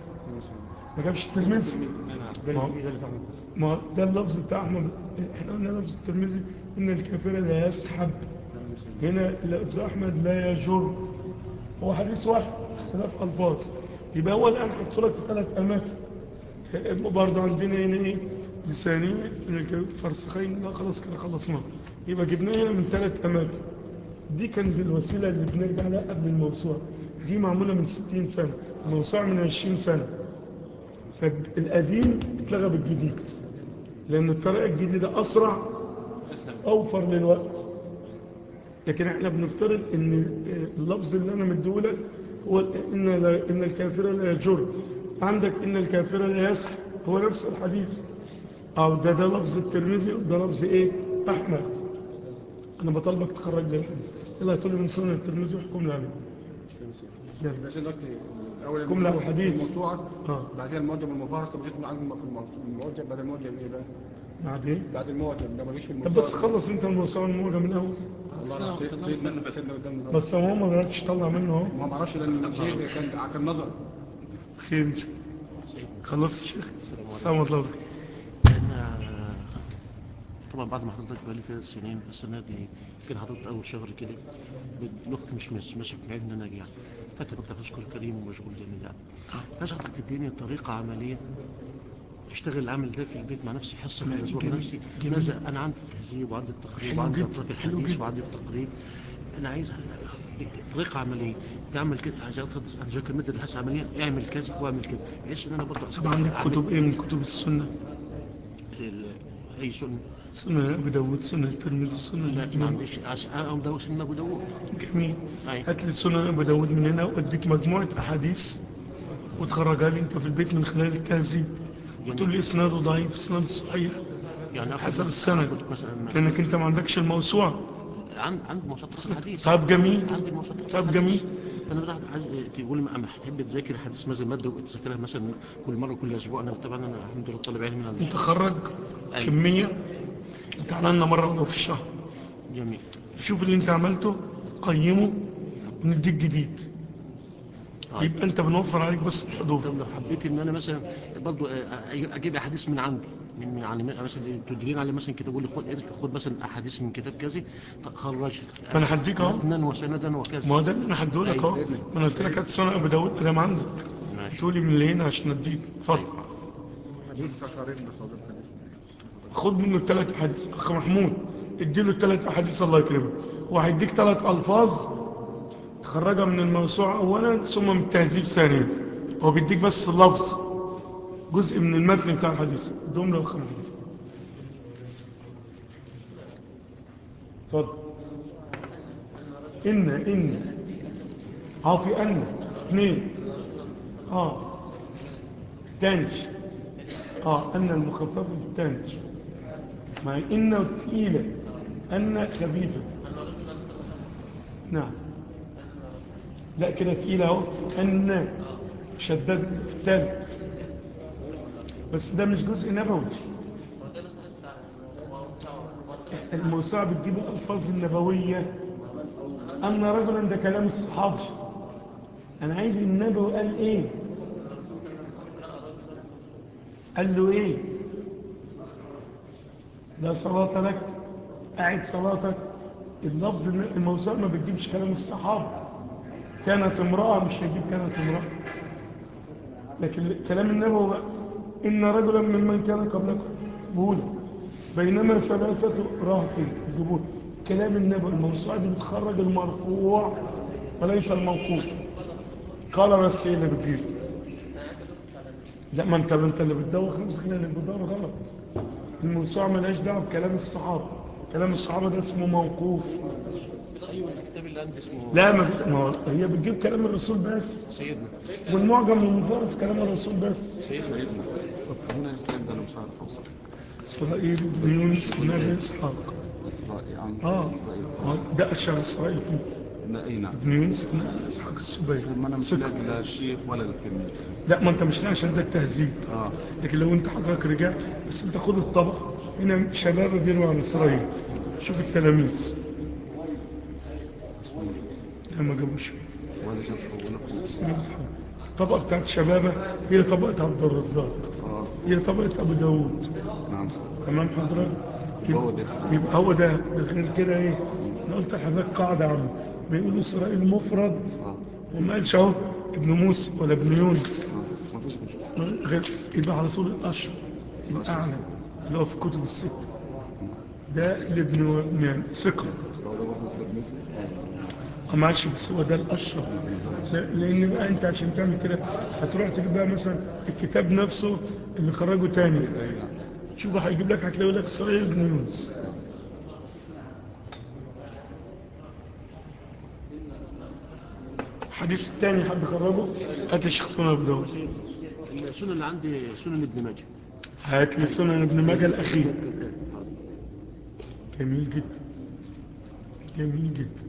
ما جابش الترمذي ده ما- اللي ده اللي في احمد بس ما ده اللفظ بتاع أحمد احنا قلنا لفظ الترمذي إن الكافر لا يسحب هنا لفظ أحمد لا يجر هو حديث واحد اختلاف ألفاظ يبقى هو الآن حط لك في ثلاث أماكن برضه عندنا هنا إيه لساني فرسخين لا خلاص كده خلصنا يبقى جبناه هنا من ثلاث أماكن دي كانت الوسيلة اللي بنرجع لها قبل الموسوعة دي معمولة من 60 سنة الموسوعة من 20 سنة فالقديم اتلغى بالجديد لأن الطريقة الجديدة أسرع أوفر للوقت لكن احنا بنفترض ان اللفظ اللي انا مديهولك هو ان لا ان الكافر لا يجر عندك ان الكافر لا يسحب هو نفس الحديث او ده ده لفظ الترمذي وده لفظ ايه احمد انا بطلبك تخرج لي الحديث يلا هاتوا لي من سنن الترمذي واحكم لي عليه يلا. بس دلوقتي اول جملة الحديث. الموسوعه اه بعد كده الموجب والمفارس طب جيت من عند في الموجب بعد الموجب ايه بقى؟ بعد ايه بعد الموجب ده مفيش في طب الموسوعه بس خلص انت الموسوعه الموجه من الاول والله انا سيد- سيدنا سيدنا قدامنا بس هو ما عرفتش تطلع منه اهو ما معرفش لان الشيء ده كان كان نظر خير ان شاء الله خلصت يا شيخ السلام عليكم لأن طبعا بعد ما حضرتك بقالي فيها سنين السنة دي كان حضرتك أول شهر كده الوقت مش مش ماشي في معين إن أنا أجي يعني فأنت كنت هتشكر كريم ومشغول جامد يعني فاش حضرتك تديني طريقة عملية اشتغل العمل ده في البيت مع نفسي حصة تمام، كل اسبوع جميل، نفسي جميل. ماذا انا عندي التهذيب وعندي التقريب حلو وعندي جدا، اطلاق حلو الحديث جدا. وعندي التقريب انا عايز طريقة عملية تعمل كده عايز اخد اذاكر مادة الحس عملية اعمل كذا واعمل كده بحيث ان انا برضه طب عندك كتب ايه من كتب السنه ال- اي سنة سنن ابي داود سنن الترمذي سنن لا ما الإمام. عنديش عشان انا ده سنة ابو داوود جميل أي. هات لي سنن ابو داود من هنا واديك مجموعه احاديث وتخرجها لي انت في البيت من خلال التهذيب وتقول لي اسناده ضعيف اسناده صحيح يعني آخد- حسب السند آخد مثلا لانك انت ما عندكش الموسوعه عند عند موسوعات الحديث طب جميل عندي موسوعات طب الحديث. جميل فانا بقى عايز تقول لي اما هتحب تذاكر حديث مثلا ماده وتذاكرها مثلا كل مره كل اسبوع انا طبعا انا الحمد لله طالب علم من انت خرج أيوة. كميه وتعالى لنا مره ولو في الشهر جميل شوف اللي انت عملته قيمه ونديك جديد طيب. يبقى انت بنوفر عليك بس الحضور طب لو حبيت ان انا مثلا برضو اجيب احاديث من عندي من من يعني مثلا تدرين على مثلا كتاب يقول لي خد خد مثلا احاديث من كتاب كذا خرجها ما انا هديك اهو متنا وسندا وكذا ما هو ده اللي انا هديهولك اهو أيوة. ما انا قلت لك هات سنن ابو داود ادام عندك ماشي تقولي من اللي هنا عشان اديك اتفضل حديث تقارير بصدر حديث خد منه الثلاث احاديث اخ محمود اديله الثلاث احاديث الله يكرمك وهيديك ثلاث الفاظ تخرجها من الموسوعة اولا ثم من التهذيب ثانيا هو بيديك بس اللفظ جزء من المتن بتاع الحديث ادهم له اخ محمود اتفضل ان ان اه في ان اثنين اه تانج اه ان المخففه في التانج ما هي ان وثقيله ان خفيفه نعم لا كده تقيله اهو ان شدد في الثالث بس ده مش جزء نبوي الموسوعة بتجيب الألفاظ النبوية أن رجلا ده كلام الصحابة أنا عايز النبوي قال إيه قال له إيه لا صلاة لك أعد صلاتك اللفظ الموسوعة ما بتجيبش كلام الصحابة كانت امرأة مش هيجيب كانت امرأة لكن كلام النبوي بقى إن رجلا ممن كان قبلكم بولا بينما ثلاثة رهط الجبول كلام النبوي الموسوعة دي بتخرج المرفوع وليس الموقوف قال بس ايه اللي بتجيب لا ما انت انت اللي بتدور نفسك اللي بتدور غلط الموسوعة ملهاش دعوه بكلام الصحابة كلام الصحابة ده اسمه موقوف ايوه الكتاب اللي عندي اسمه لا ما ما هو هي بتجيب كلام الرسول بس سيدنا والمعجم المفرس كلام الرسول بس سيدنا سيدنا هنا اسرائيل ده انا مش عارف اوصل إسرائيل بن يونس بن أبي إسحاق اسرائيل عن آه اسرائيل آه، ده أشهر إسرائيل فيه لا اي نعم ابن يونس بن أبي إسحاق السبيعي طيب ما انا مش ثقة. لاقي لا الشيخ ولا التلميذ لا ما انت مش لاقي عشان ده التهذيب اه لكن لو انت حضرتك رجعت بس انت خد الطبق هنا شباب بيروي عن اسرائيل شوف التلاميذ لا ما جابوش ولا شاف ولا فوق السلام صحيح. الطبقة بتاعت شبابة هي طبقة عبد الرزاق اه هي طبقة أبو داود نعم تمام حضرتك هو ده اسمه. يبقى هو ده ده غير كده ايه انا قلت لحضرتك قاعدة عامة بيقولوا اسرائيل مفرد اه وما قالش اهو ابن موسى ولا ابن يونس اه ما فيش مشكله غير يبقى على طول الأشهر الأعلى اللي هو في كتب الست ده لابن يعني ثقة بس هو ده برضه التلميذ آه، معلش بس هو ده الأشهر لا- لأن بقى أنت عشان تعمل كده هتروح تجيب بقى مثلا الكتاب نفسه اللي خرجه تاني اي نعم شوف بقى هيجيب لك هتلاقي لك إسرائيل بن يونس الحديث الثاني حد خرجه هات لي شيخ سنن ابو داود السنن اللي عندي سنن ابن ماجه هات لي سنن ابن ماجه الاخير كتاب. جميل جدا جميل جدا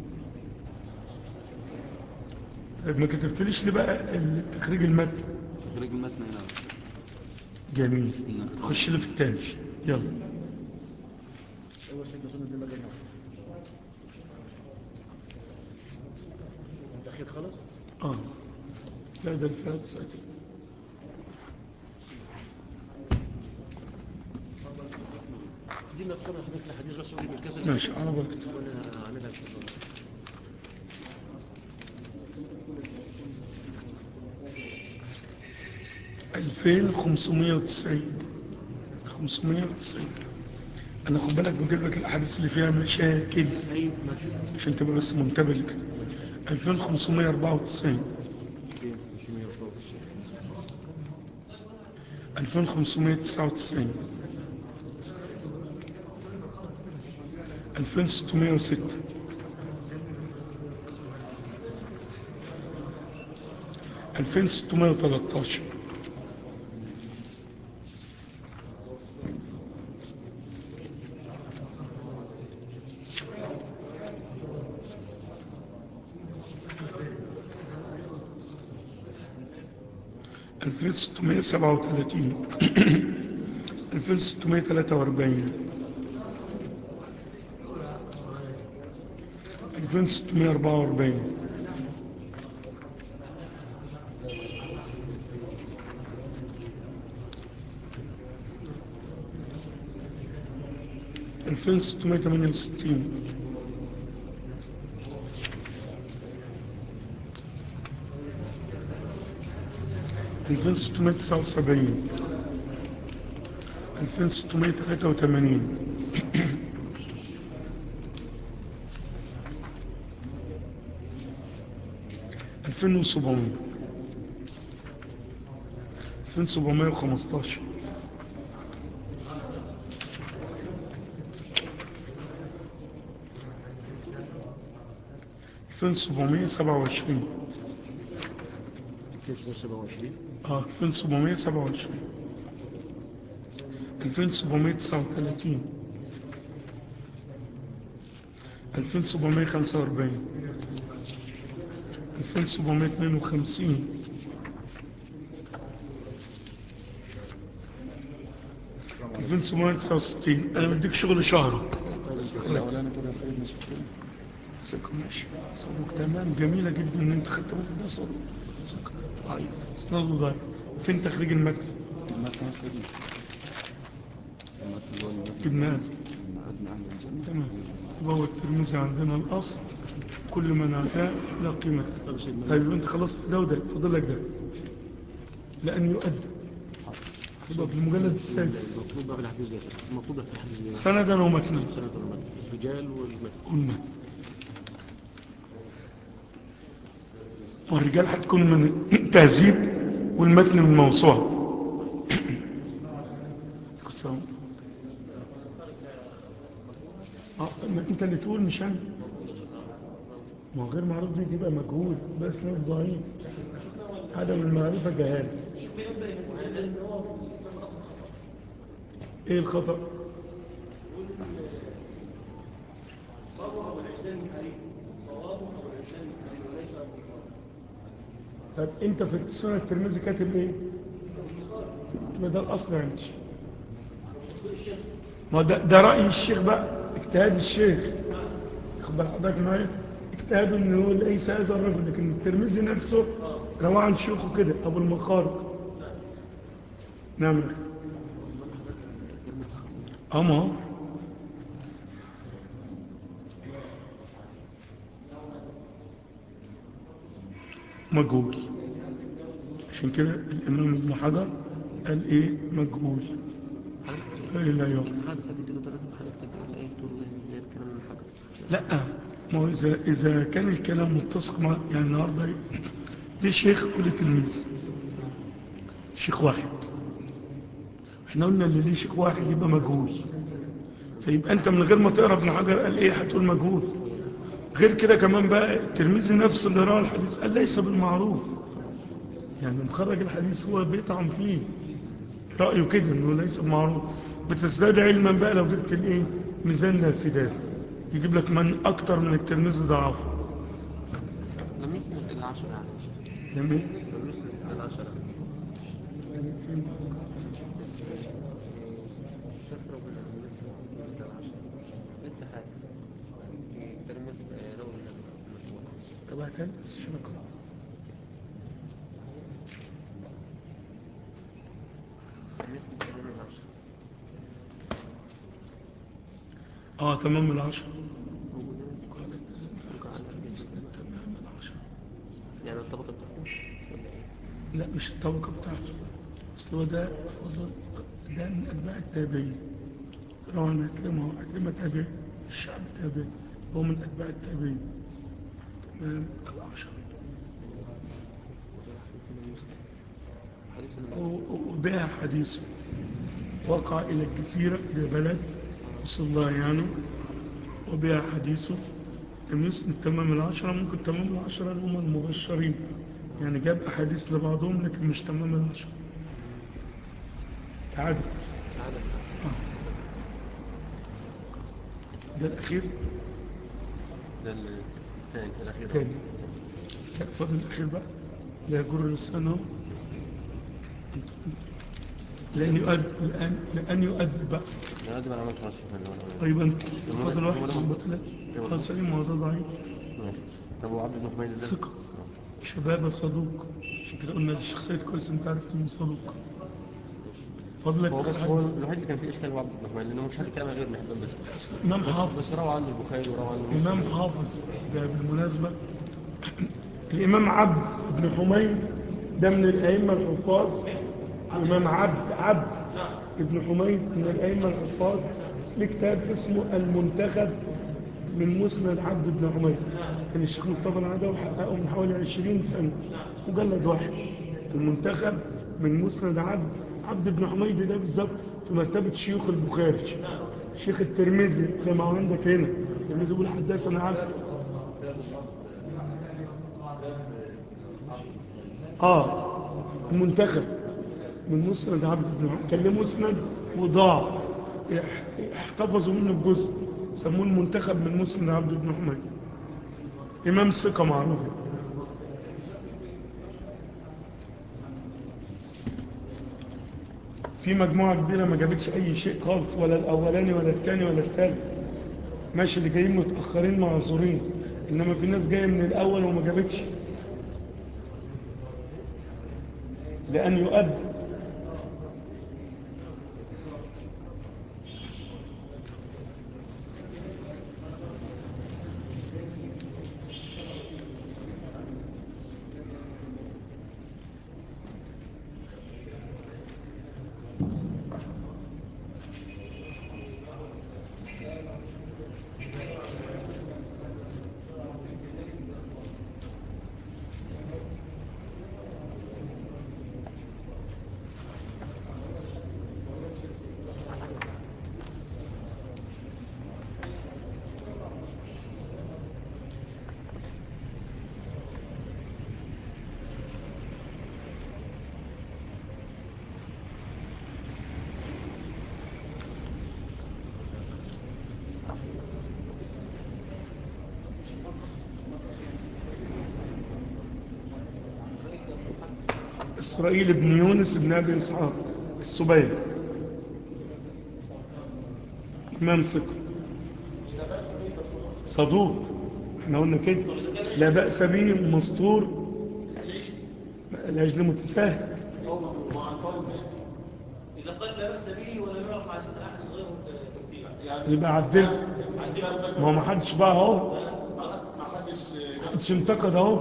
طيب ما كتبتليش ليه بقى تخريج المتن تخريج المتن هنا جميل خش لي في التاني يلا هو سيدنا سنن ابن ماجه هنا. الاخير خلاص اه لا ده الفات ساكت دي نذكر حديث الحديث بس ودي بالكسر ماشي على بركة وانا اعملها ان شاء الله 2590 590 انا خد بالك بجيب لك الاحاديث اللي فيها مشاكل ايوه ماشي عشان تبقى بس منتبه لكده 2594 2599 2606 2613 1637 1643 1644 1668 1679 2683 2700 2715 2727 2727 اه 2727 2739 2745 2752 2769 انا بديك شغل شهر الاولاني كده يا سيدنا شكرا ثقة ماشي صدوق تمام جميلة جدا ان انت خدت بالك ده صدوق ثقة ضعيف اسناده ضعيف فين تخريج المتن المتن يا سيدنا المتن اللي هو المتن جبناه من أدنى أهل الجنة تمام يبقى هو الترمذي عندنا الاصل كل من عداه لا قيمة له. طب سيدنا طيب انت خلصت ده وده فاضل لك ده لأن يؤدى يبقى في المجلد السادس المطلوب بقى في الحديث ده يا شيخ. المطلوب بقى في الحديث ده سندا ومتنا سنة المتن الرجال والمتن قلنا والرجال هتكون من تهذيب والمتن من موسوعة كل سنة وانت طيب. اه ما انت اللي تقول مش انا ما هو غير معروف دي تبقى مجهول بس نوع ضعيف عدم المعرفة جهالة ايه الخطأ طب انت في السنة الترمذي كاتب ايه يبقى ده الاصل عندي ما ده, ده رأي الشيخ بقى اجتهاد الشيخ خد بال حضرتك معايا اجتهاده انه هو ليس هذا الرجل لكن الترمذي نفسه رواه عن شيوخه كده ابو المخارج نعم يا اخي اه ما هو مجهول عشان كده الامام ابن حجر قال ايه مجهول قال لا يعرف الحادثة دي كده ثلاثة خليك تقول ايه تقول ايه غير كلام الحجر لا ما هو إذا, إذا كان الكلام متسق مع يعني النهاردة دي شيخ كل تلميذ شيخ واحد احنا قلنا اللي ليه شيخ واحد يبقى مجهول فيبقى انت من غير ما تقرا ابن حجر قال ايه هتقول مجهول غير كده كمان بقى الترمذي نفسه اللي روى الحديث قال ليس بالمعروف يعني مخرج الحديث هو بيطعن فيه رأيه كده انه ليس بالمعروف بتزداد علما بقى لو جبت الايه ميزان الاعتدال يجيب لك من اكتر من الترمذي ضعف لم يسند العشرة يعني يا شيخ. جميل لم يسند العشرة شكرا بالله لم يسند العشرة لسه حاجة ترمز روي المجموعة طب هاتها لي بس عشان اقرا لم يسند تمام العشرة اه تمام العشر موجودة ممكن عندها الجنس. تمام العشر يعني الطبقة بتاعته ولا ايه؟ لا مش الطبقة بتاعته اصل هو ده فضل ده من اتباع التابعين روان أكرمه أكرمة تابعين الشعب تابعين هو من أتباع التابعين تمام العشر حديث و- وباع حديثه وقع إلى الجزيرة ده بلد وصل الله يعني وباع حديثه لم يسند تمام العشرة ممكن تمام العشرة اللي هم المبشرين يعني جاب أحاديث لبعضهم لكن مش تمام العشرة كعدد عدد ده الأخير ده الثاني الأخير تاني لا فضل الأخير بقى لا يجر لسانه لأن يؤد لأن, لأن يؤدب بقى أنا دي ما عملت رشح من الأول طيب أنت فضل واحد من ثلاثة قال سليم وهذا ضعيف ماشي طب وعبد بن حميد ده ثقة شباب صدوق عشان كده قلنا للشخصية كويس انت عرفت انه صدوق فضلك هو بس هو الوحيد اللي كان فيه اشكال هو عبد بن حميد لانه مش حد كلام غير ابن حبان بس امام بس حافظ روى عنه البخاري وروى عنه مسلم. امام حافظ ده بالمناسبة الامام عبد بن حميد ده من الائمة الحفاظ امام عبد عبد ابن حميد من الأئمة الحفاظ ليه كتاب اسمه المنتخب من مسند عبد بن حميد كان الشيخ مصطفى العدوي حققه من حوالي 20 سنة مجلد واحد المنتخب من مسند عبد عبد بن حميد ده بالظبط في مرتبة شيوخ البخاري شيخ الترمذي زي ما هو عندك هنا الترمذي بيقول حدثنا عبد اه المنتخب من مسند عبد بن حميد كان له مسند وضاع اح- احتفظوا منه بجزء سموه المنتخب من مسند عبد بن حميد إمام ثقة معروف في مجموعة كبيرة ما جابتش أي شيء خالص ولا الأولاني ولا الثاني ولا الثالث ماشي اللي جايين متأخرين معذورين إنما في ناس جاية من الأول وما جابتش لأن يؤدي إسرائيل بن يونس بن أبي إسحاق السبيل إمام ثقة صدوق احنا قلنا كده لا بأس به مستور العجل متساهل إذا قال لا بأس به ولم يعرف عن أحد غيره تكفير يبقى عدل ما هو ما حدش بقى اهو ما حدش انتقد اهو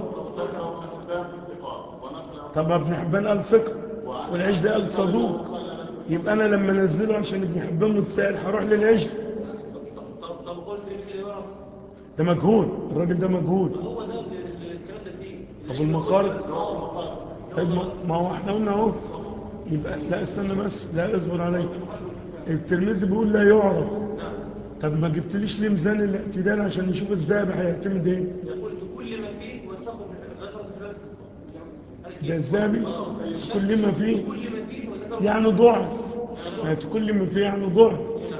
طب ابن حبان قال ثقة والعجل قال صدوق يبقى انا لما انزله عشان ابن حبان متساهل هروح للعجل طب طب قلت مثل يعرف ده مجهول الراجل ده مجهول هو ده اللي- اللي الكلام ده فيه طب المخارج طيب ما- ما هو احنا قلنا اهو يبقى لا استنى بس لا اصبر عليك الترمذي بيقول لا يعرف طب ما جبتليش ليه ميزان الاعتدال عشان نشوف الذهب هيعتمد ايه يقول كل ما فيه وثقه ذكر ابن حبان ده الذهبي كل ما فيه كل ما فيه وذكر يعني ضعف يعني كل ما فيه يعني ضعف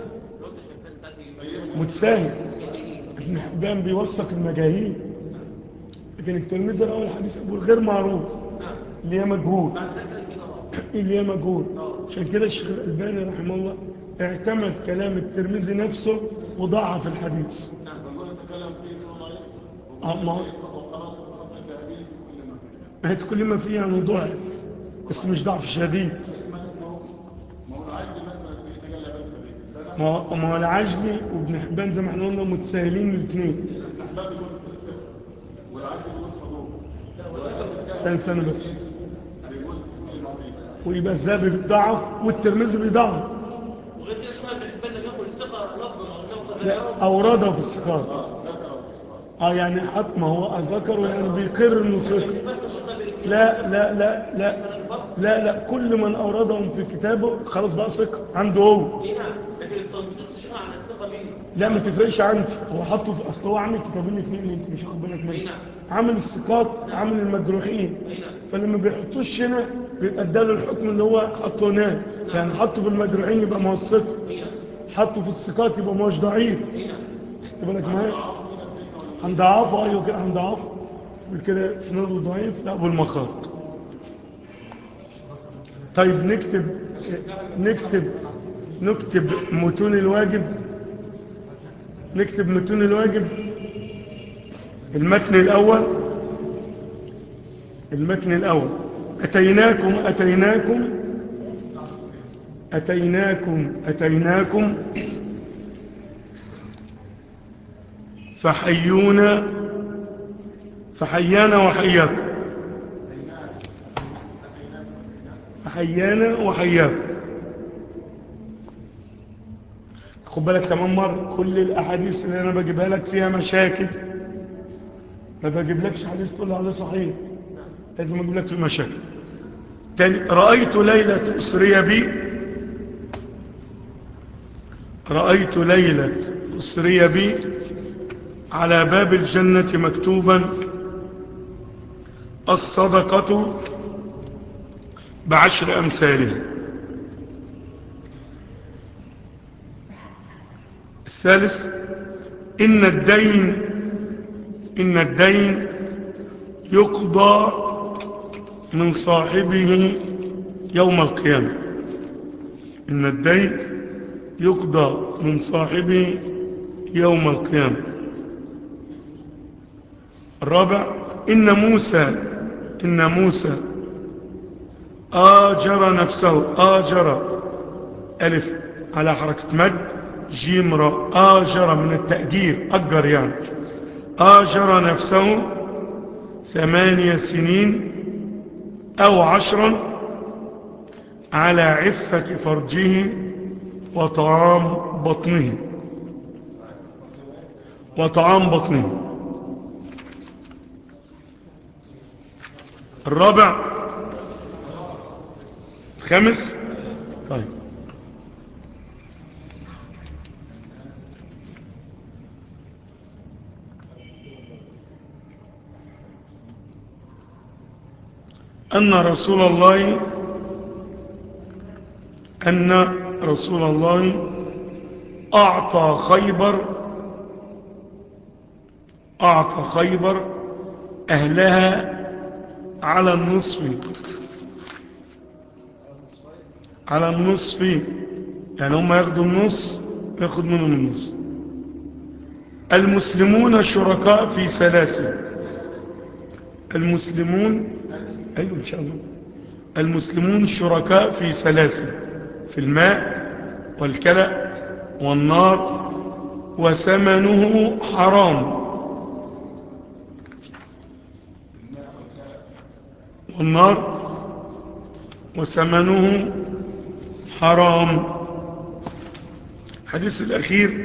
متساهل ابن حبان بيوثق المجاهيل لكن الترمذي الاول حديث ابو الغير معروف اللي هي مجهول اللي هي مجهول عشان كده الشيخ الالباني رحمه الله اعتمد كلام الترمذي نفسه وضعف الحديث اه ما هو- ما هي كل ما فيه يعني ضعف بس مش ضعف شديد ما هو ما هو العجلي وابن حبان زي ما احنا قلنا متساهلين الاثنين سنة سنة بس ويبقى الذهبي بيضعف والترمذي بيضعف وغير كده اسمها ابن حبان لم يقل ثقة لفظا أو لفظا لا أورده في الثقات اه يعني حط ما هو ذكر يعني بيقر انه ثقه لا لا لا لا لا لا كل من اوردهم في كتابه خلاص بقى ثقه عنده هو اي نعم لكن التنصيص شيخنا عن الثقة مين؟ لا ما تفرقش عندي هو حطه في اصل هو عامل كتابين اثنين انت مش واخد بالك منه عامل الثقات عامل المجروحين فلما بيحطوش هنا بيبقى اداله الحكم اللي هو حطه هناك يعني حطه في المجروحين يبقى ما هو الثقه حطه في الثقات يبقى ما هوش ضعيف خدت بالك معايا هنضعفه ايوه كده هنضعفه يقول كده اسناده ضعيف لا ابو المخارج طيب نكتب نكتب نكتب متون الواجب نكتب متون الواجب المتن الأول المتن الأول أتيناكم أتيناكم أتيناكم أتيناكم فحيونا فحيانا وحياكم فحيانا وحياكم خد بالك كمان مرة كل الأحاديث اللي أنا بجيبها لك فيها مشاكل ما بجيبلكش حديث تقول عليه صحيح لازم أجيب لك في مشاكل تاني رأيت ليلة أسري بي رأيت ليلة أسري بي على باب الجنة مكتوبا الصدقة بعشر أمثالها الثالث إن الدين إن الدين يقضى من صاحبه يوم القيامة إن الدين يقضى من صاحبه يوم القيامة الرابع إن موسى إن موسى آجر نفسه آجر ألف على حركة مد جيم را آجر من التأجير أجر يعني آجر نفسه ثمانية سنين أو عشرا على عفة فرجه وطعام بطنه وطعام بطنه الرابع خمس طيب أن رسول الله أن رسول الله أعطى خيبر أعطى خيبر أهلها على النصف على النصف يعني هم ياخدوا النص ياخد منهم النص المسلمون شركاء في سلاسل المسلمون أيوة إن شاء الله المسلمون شركاء في سلاسل في الماء والكلأ والنار وثمنه حرام والنار وثمنه حرام الحديث الأخير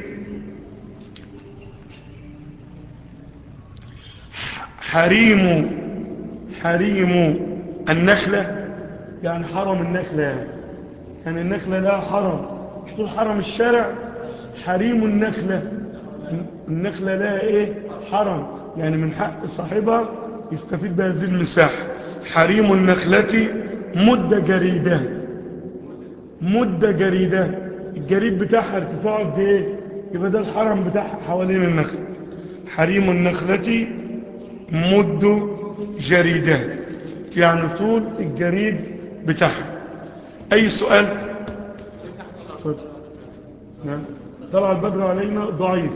حريم حريم النخلة يعني حرم النخلة يعني, يعني النخلة لها حرم مش تقول حرم الشارع حريم النخلة النخلة لها ايه حرم يعني من حق صاحبها يستفيد بهذه المساحة حريم النخلة مدة جريدة مدة جريدة الجريد بتاعها ارتفاعه قد ايه يبقى ده الحرم بتاعها حوالين النخل حريم النخلة مد جريدة يعني طول الجريد بتاعها اي سؤال طيب. نعم طلع البدر علينا ضعيف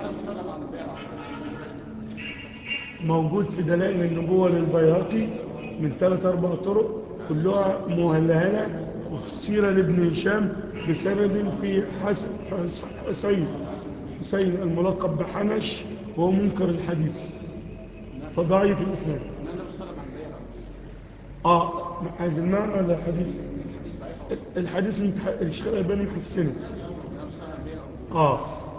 موجود في دلائل النبوة للبيهقي من ثلاث أربع طرق كلها مهلهلة وفي السيرة لابن هشام بسند في حسن حسين حسين الملقب بحنش وهو منكر الحديث فضعيف الإسلام اه عايز المعنى ولا الحديث الحديث من الشيخ الألباني محسنه اه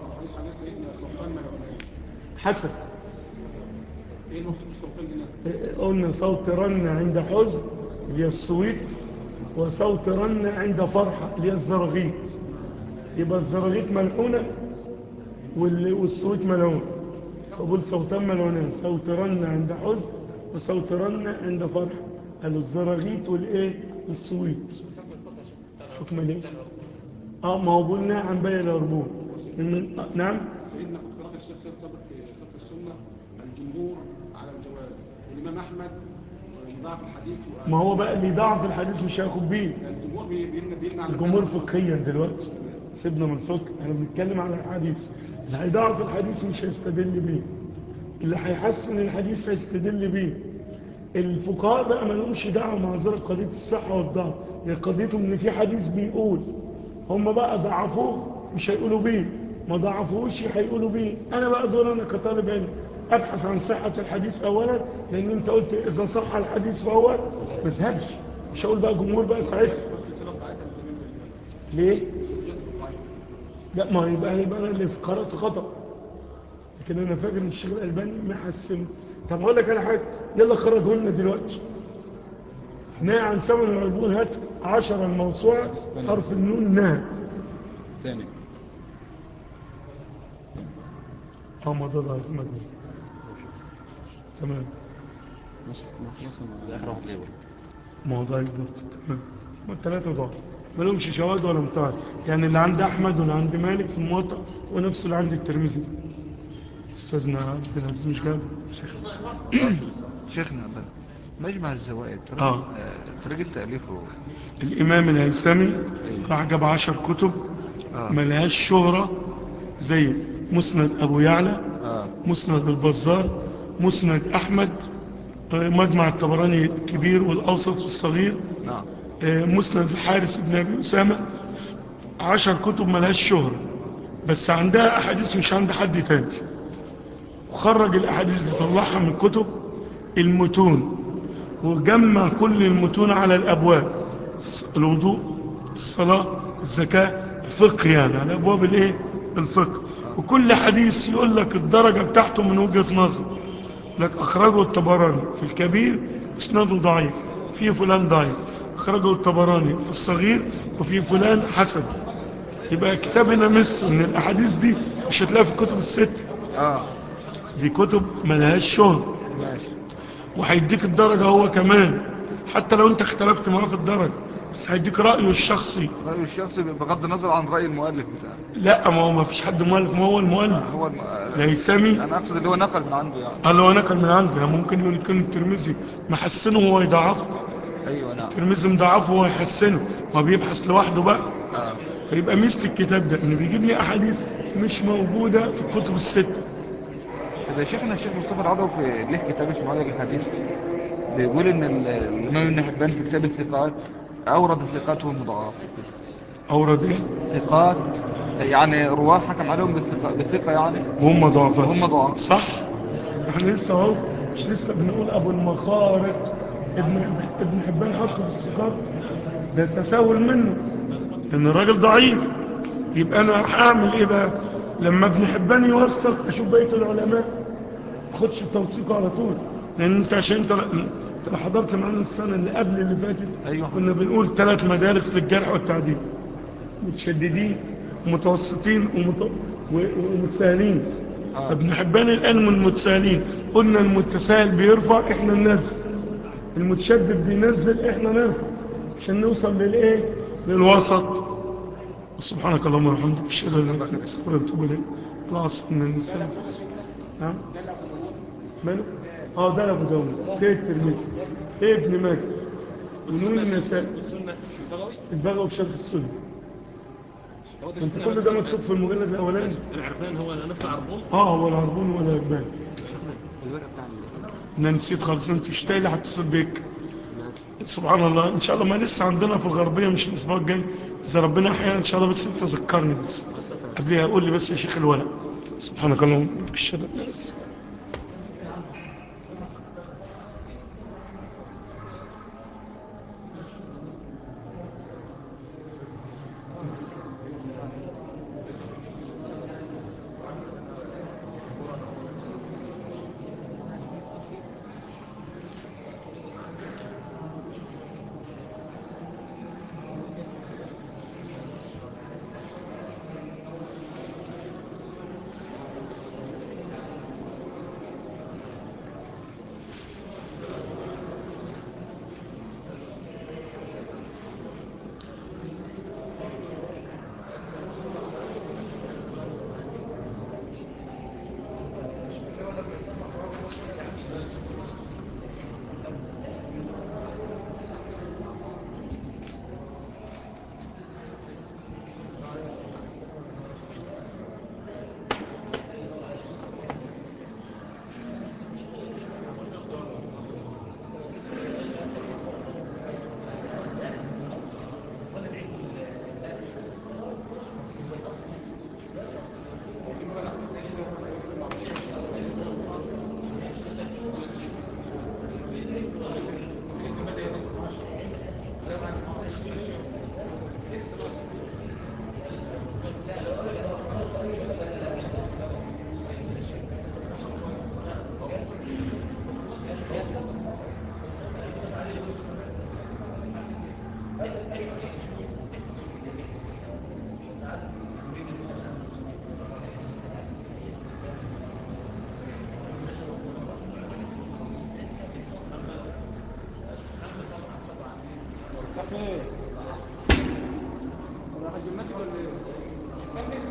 حسن ايه المقصود بالصوتين هنا قلنا صوت رن عند حزن اللي هي الصويت وصوت رن عند فرحة اللي هي الزرغيت يبقى الزرغيت ملعونة وال- والصويت ملعون فقول صوتان ملعونان صوت رن عند حزن وصوت رن عند فرحة قالوا الزرغيت والايه والصويت حكم ليش اه ما هو قلنا عن باقي الاربون من آه نعم سيدنا كنت قرأت الشيخ سيد صابر في فقه السنة الجمهور على الجواز والإمام أحمد ضعف الحديث وقال- ما هو بقى اللي ضعف الحديث مش هياخد بيه الجمهور بي- بيمنع بيمنع الجمهور فقهيا دلوقتي سيبنا من الفقه احنا بنتكلم على الحديث اللي هيضعف الحديث مش هيستدل بيه اللي هيحسن الحديث هيستدل بيه الفقهاء بقى ما لهمش دعوه مع ذلك قضيه الصحه والضعف هي قضيتهم ان في حديث بيقول هم بقى ضعفوه مش هيقولوا بيه ما ضعفوش هيقولوا بيه انا بقى دور انا كطالب علم ابحث عن صحه الحديث اولا لان انت قلت اذا صح الحديث فهو ما اذهبش مش هقول بقى جمهور بقى ساعتها السلسلة بتاعتها الإمام الرزاق ليه لا ما يبقى يبقى انا اللي قرأت خطأ لكن انا فاكر ان الشيخ الالباني محسن طب هقول لك على حاجه يلا خرجوا لنا دلوقتي نهى عن ثمن العربون هات 10 الموسوعه حرف النون نهى تاني اه ما ده ضعيف مجهول تمام ماشي ما خلصنا ده اخر واحد ليه برضه ما هو ضعيف برضه تمام ما الثلاثه ضعف ما لهمش شواهد ولا مطار يعني اللي عند احمد واللي عند مالك في الموطأ ونفس اللي عند الترمذي استاذنا عبد العزيز مش جاب شيخنا بل مجمع الزوائد آه. آه، طريقة تأليفه الامام الهيثمي راح جاب 10 كتب آه. ملهاش شهرة زي مسند ابو يعلى آه. مسند البزار مسند احمد آه، مجمع الطبراني الكبير والاوسط والصغير نعم آه، مسند الحارس بن ابي اسامه عشر كتب ملهاش شهرة بس عندها احاديث مش عند حد تاني وخرج الاحاديث دي طلعها من كتب المتون وجمع كل المتون على الابواب الص- الوضوء الصلاة الزكاة الفقه يعني على ابواب الايه الفقه وكل حديث يقول لك الدرجة بتاعته من وجهة نظر لك اخرجه الطبراني في الكبير اسناده ضعيف في فلان ضعيف اخرجه الطبراني في الصغير وفي فلان حسن يبقى كتابنا مستو ان الاحاديث دي مش هتلاقيها في الكتب الست اه دي كتب ملهاش شهر ماشي وهيديك الدرجة هو كمان حتى لو انت اختلفت معاه في الدرجة بس هيديك رأيه الشخصي رأيه الشخصي بغض النظر عن رأي المؤلف بتاعه لا ما هو ما فيش حد مؤلف ما هو المؤلف هو الم... الهيثمي انا اقصد اللي هو نقل من عنده يعني قال له نقل من عنده ممكن يقول كلمة الترمذي محسنه وهو يضعفه ايوه نعم الترمذي مضعفه وهو يحسنه ما بيبحث لوحده بقى اه فيبقى ميزة الكتاب ده انه بيجيب لي احاديث مش موجودة في الكتب الست طب يا شيخنا الشيخ مصطفى العضو في ليه كتاب اسمه عدد الحديث بيقول ان ال- الامام ابن حبان في كتاب الثقات اورد الثقات والمضاعف اورد ايه ثقات يعني رواه حكم عليهم بالثقة, بالثقة يعني وهم ضعفاء وهم ضعاف صح احنا لسه اهو مش لسه بنقول ابو المخارج ابن ابن حبان حطه في الثقات ده تساهل منه ان الراجل ضعيف يبقى انا هعمل ايه بقى لما ابن حبان يوثق اشوف بقيه العلماء ما اخدش بتوثيقه على طول لان انت عشان انت انت لو حضرت معانا السنه اللي قبل اللي فاتت أيوة. كنا بنقول ثلاث مدارس للجرح والتعديل متشددين ومتوسطين ومت... و- ومتساهلين آه. فابن حبان الآن من المتساهلين قلنا المتساهل بيرفع احنا ننزل المتشدد بينزل احنا نرفع عشان نوصل للايه للوسط سبحانك اللهم وبحمدك اشهد ان لا اله الا انت استغفرك واتوب اليك خلاص ان الانسان نعم ماله اه ده ابو داوود ده الترمذي ايه ابن ماجه ونون النسائي السنة البغوي البغوي في شرح السنه هو ده انت شيخنا كل ده مكتوب في المجلد الاولاني العربان هو نفس العربون اه هو العربون ولا الجبال شيخنا الورقة بتاع ال- انا نسيت خالص انت مش تايلي هتصل بيك سبحان الله ان شاء الله ما لسه عندنا في الغربيه مش الاسبوع الجاي اذا ربنا احيانا ان شاء الله بس انت ذكرني بس قبلها قول لي بس يا شيخ الورق سبحانك اللهم وبحمدك اشهد ان لا اله الا انت ايه راح الجيمناستيك ولا ايه؟ كمل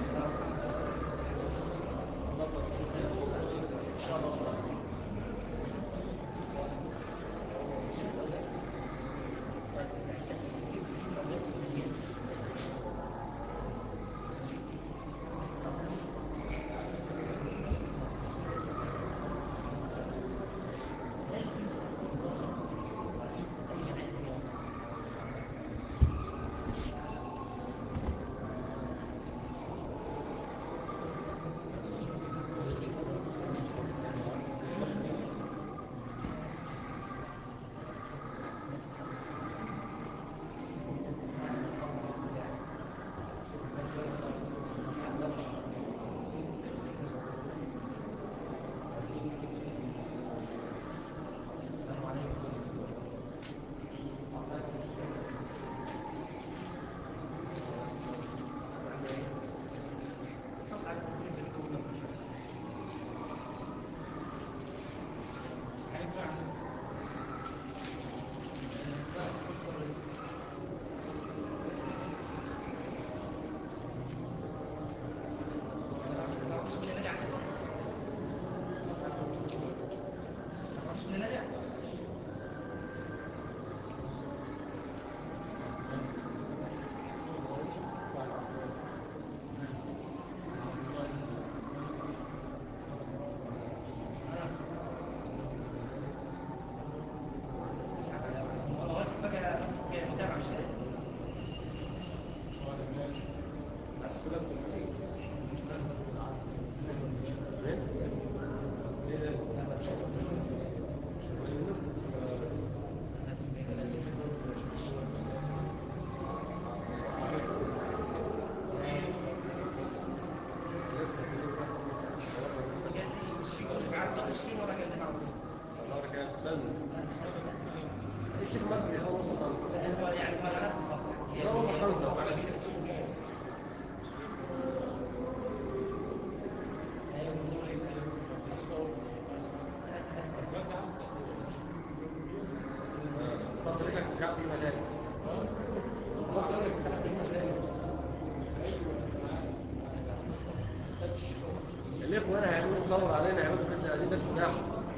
الاخوه انا هيعملوا دور علينا هيعملوا كده عايزين ناس شجاع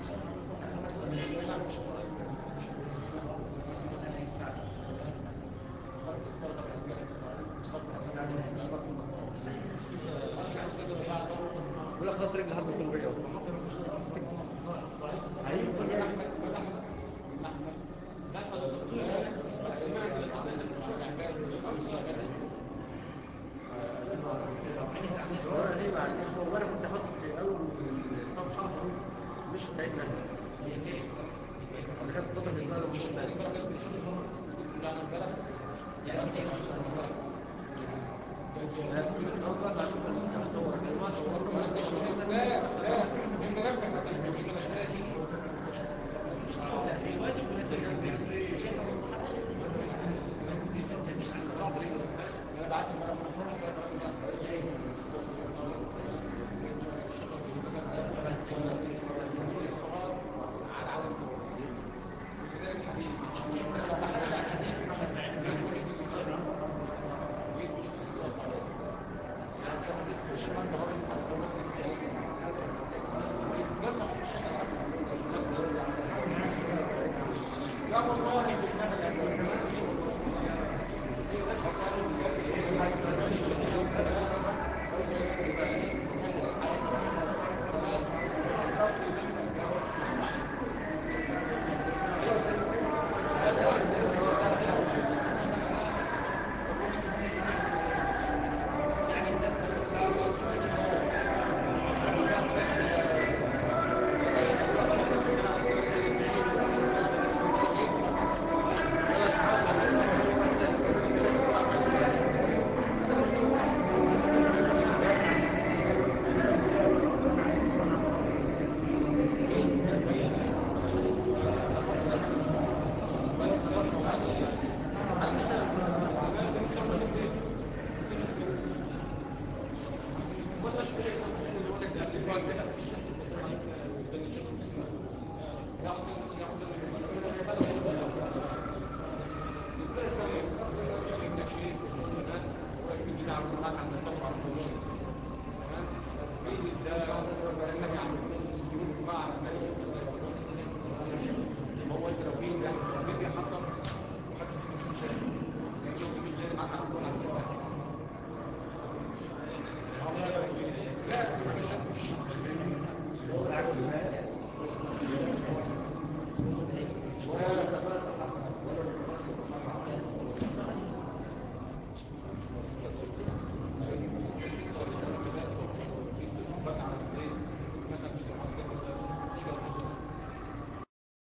ولا خط رجل حد يكون بيا وانا دي مع الاخوه وانا كنت حاطط في اول الصفحه مش بتاعتنا انا كانت فتره من البلد مش بتاعتنا لا لا انت نفسك هتجيب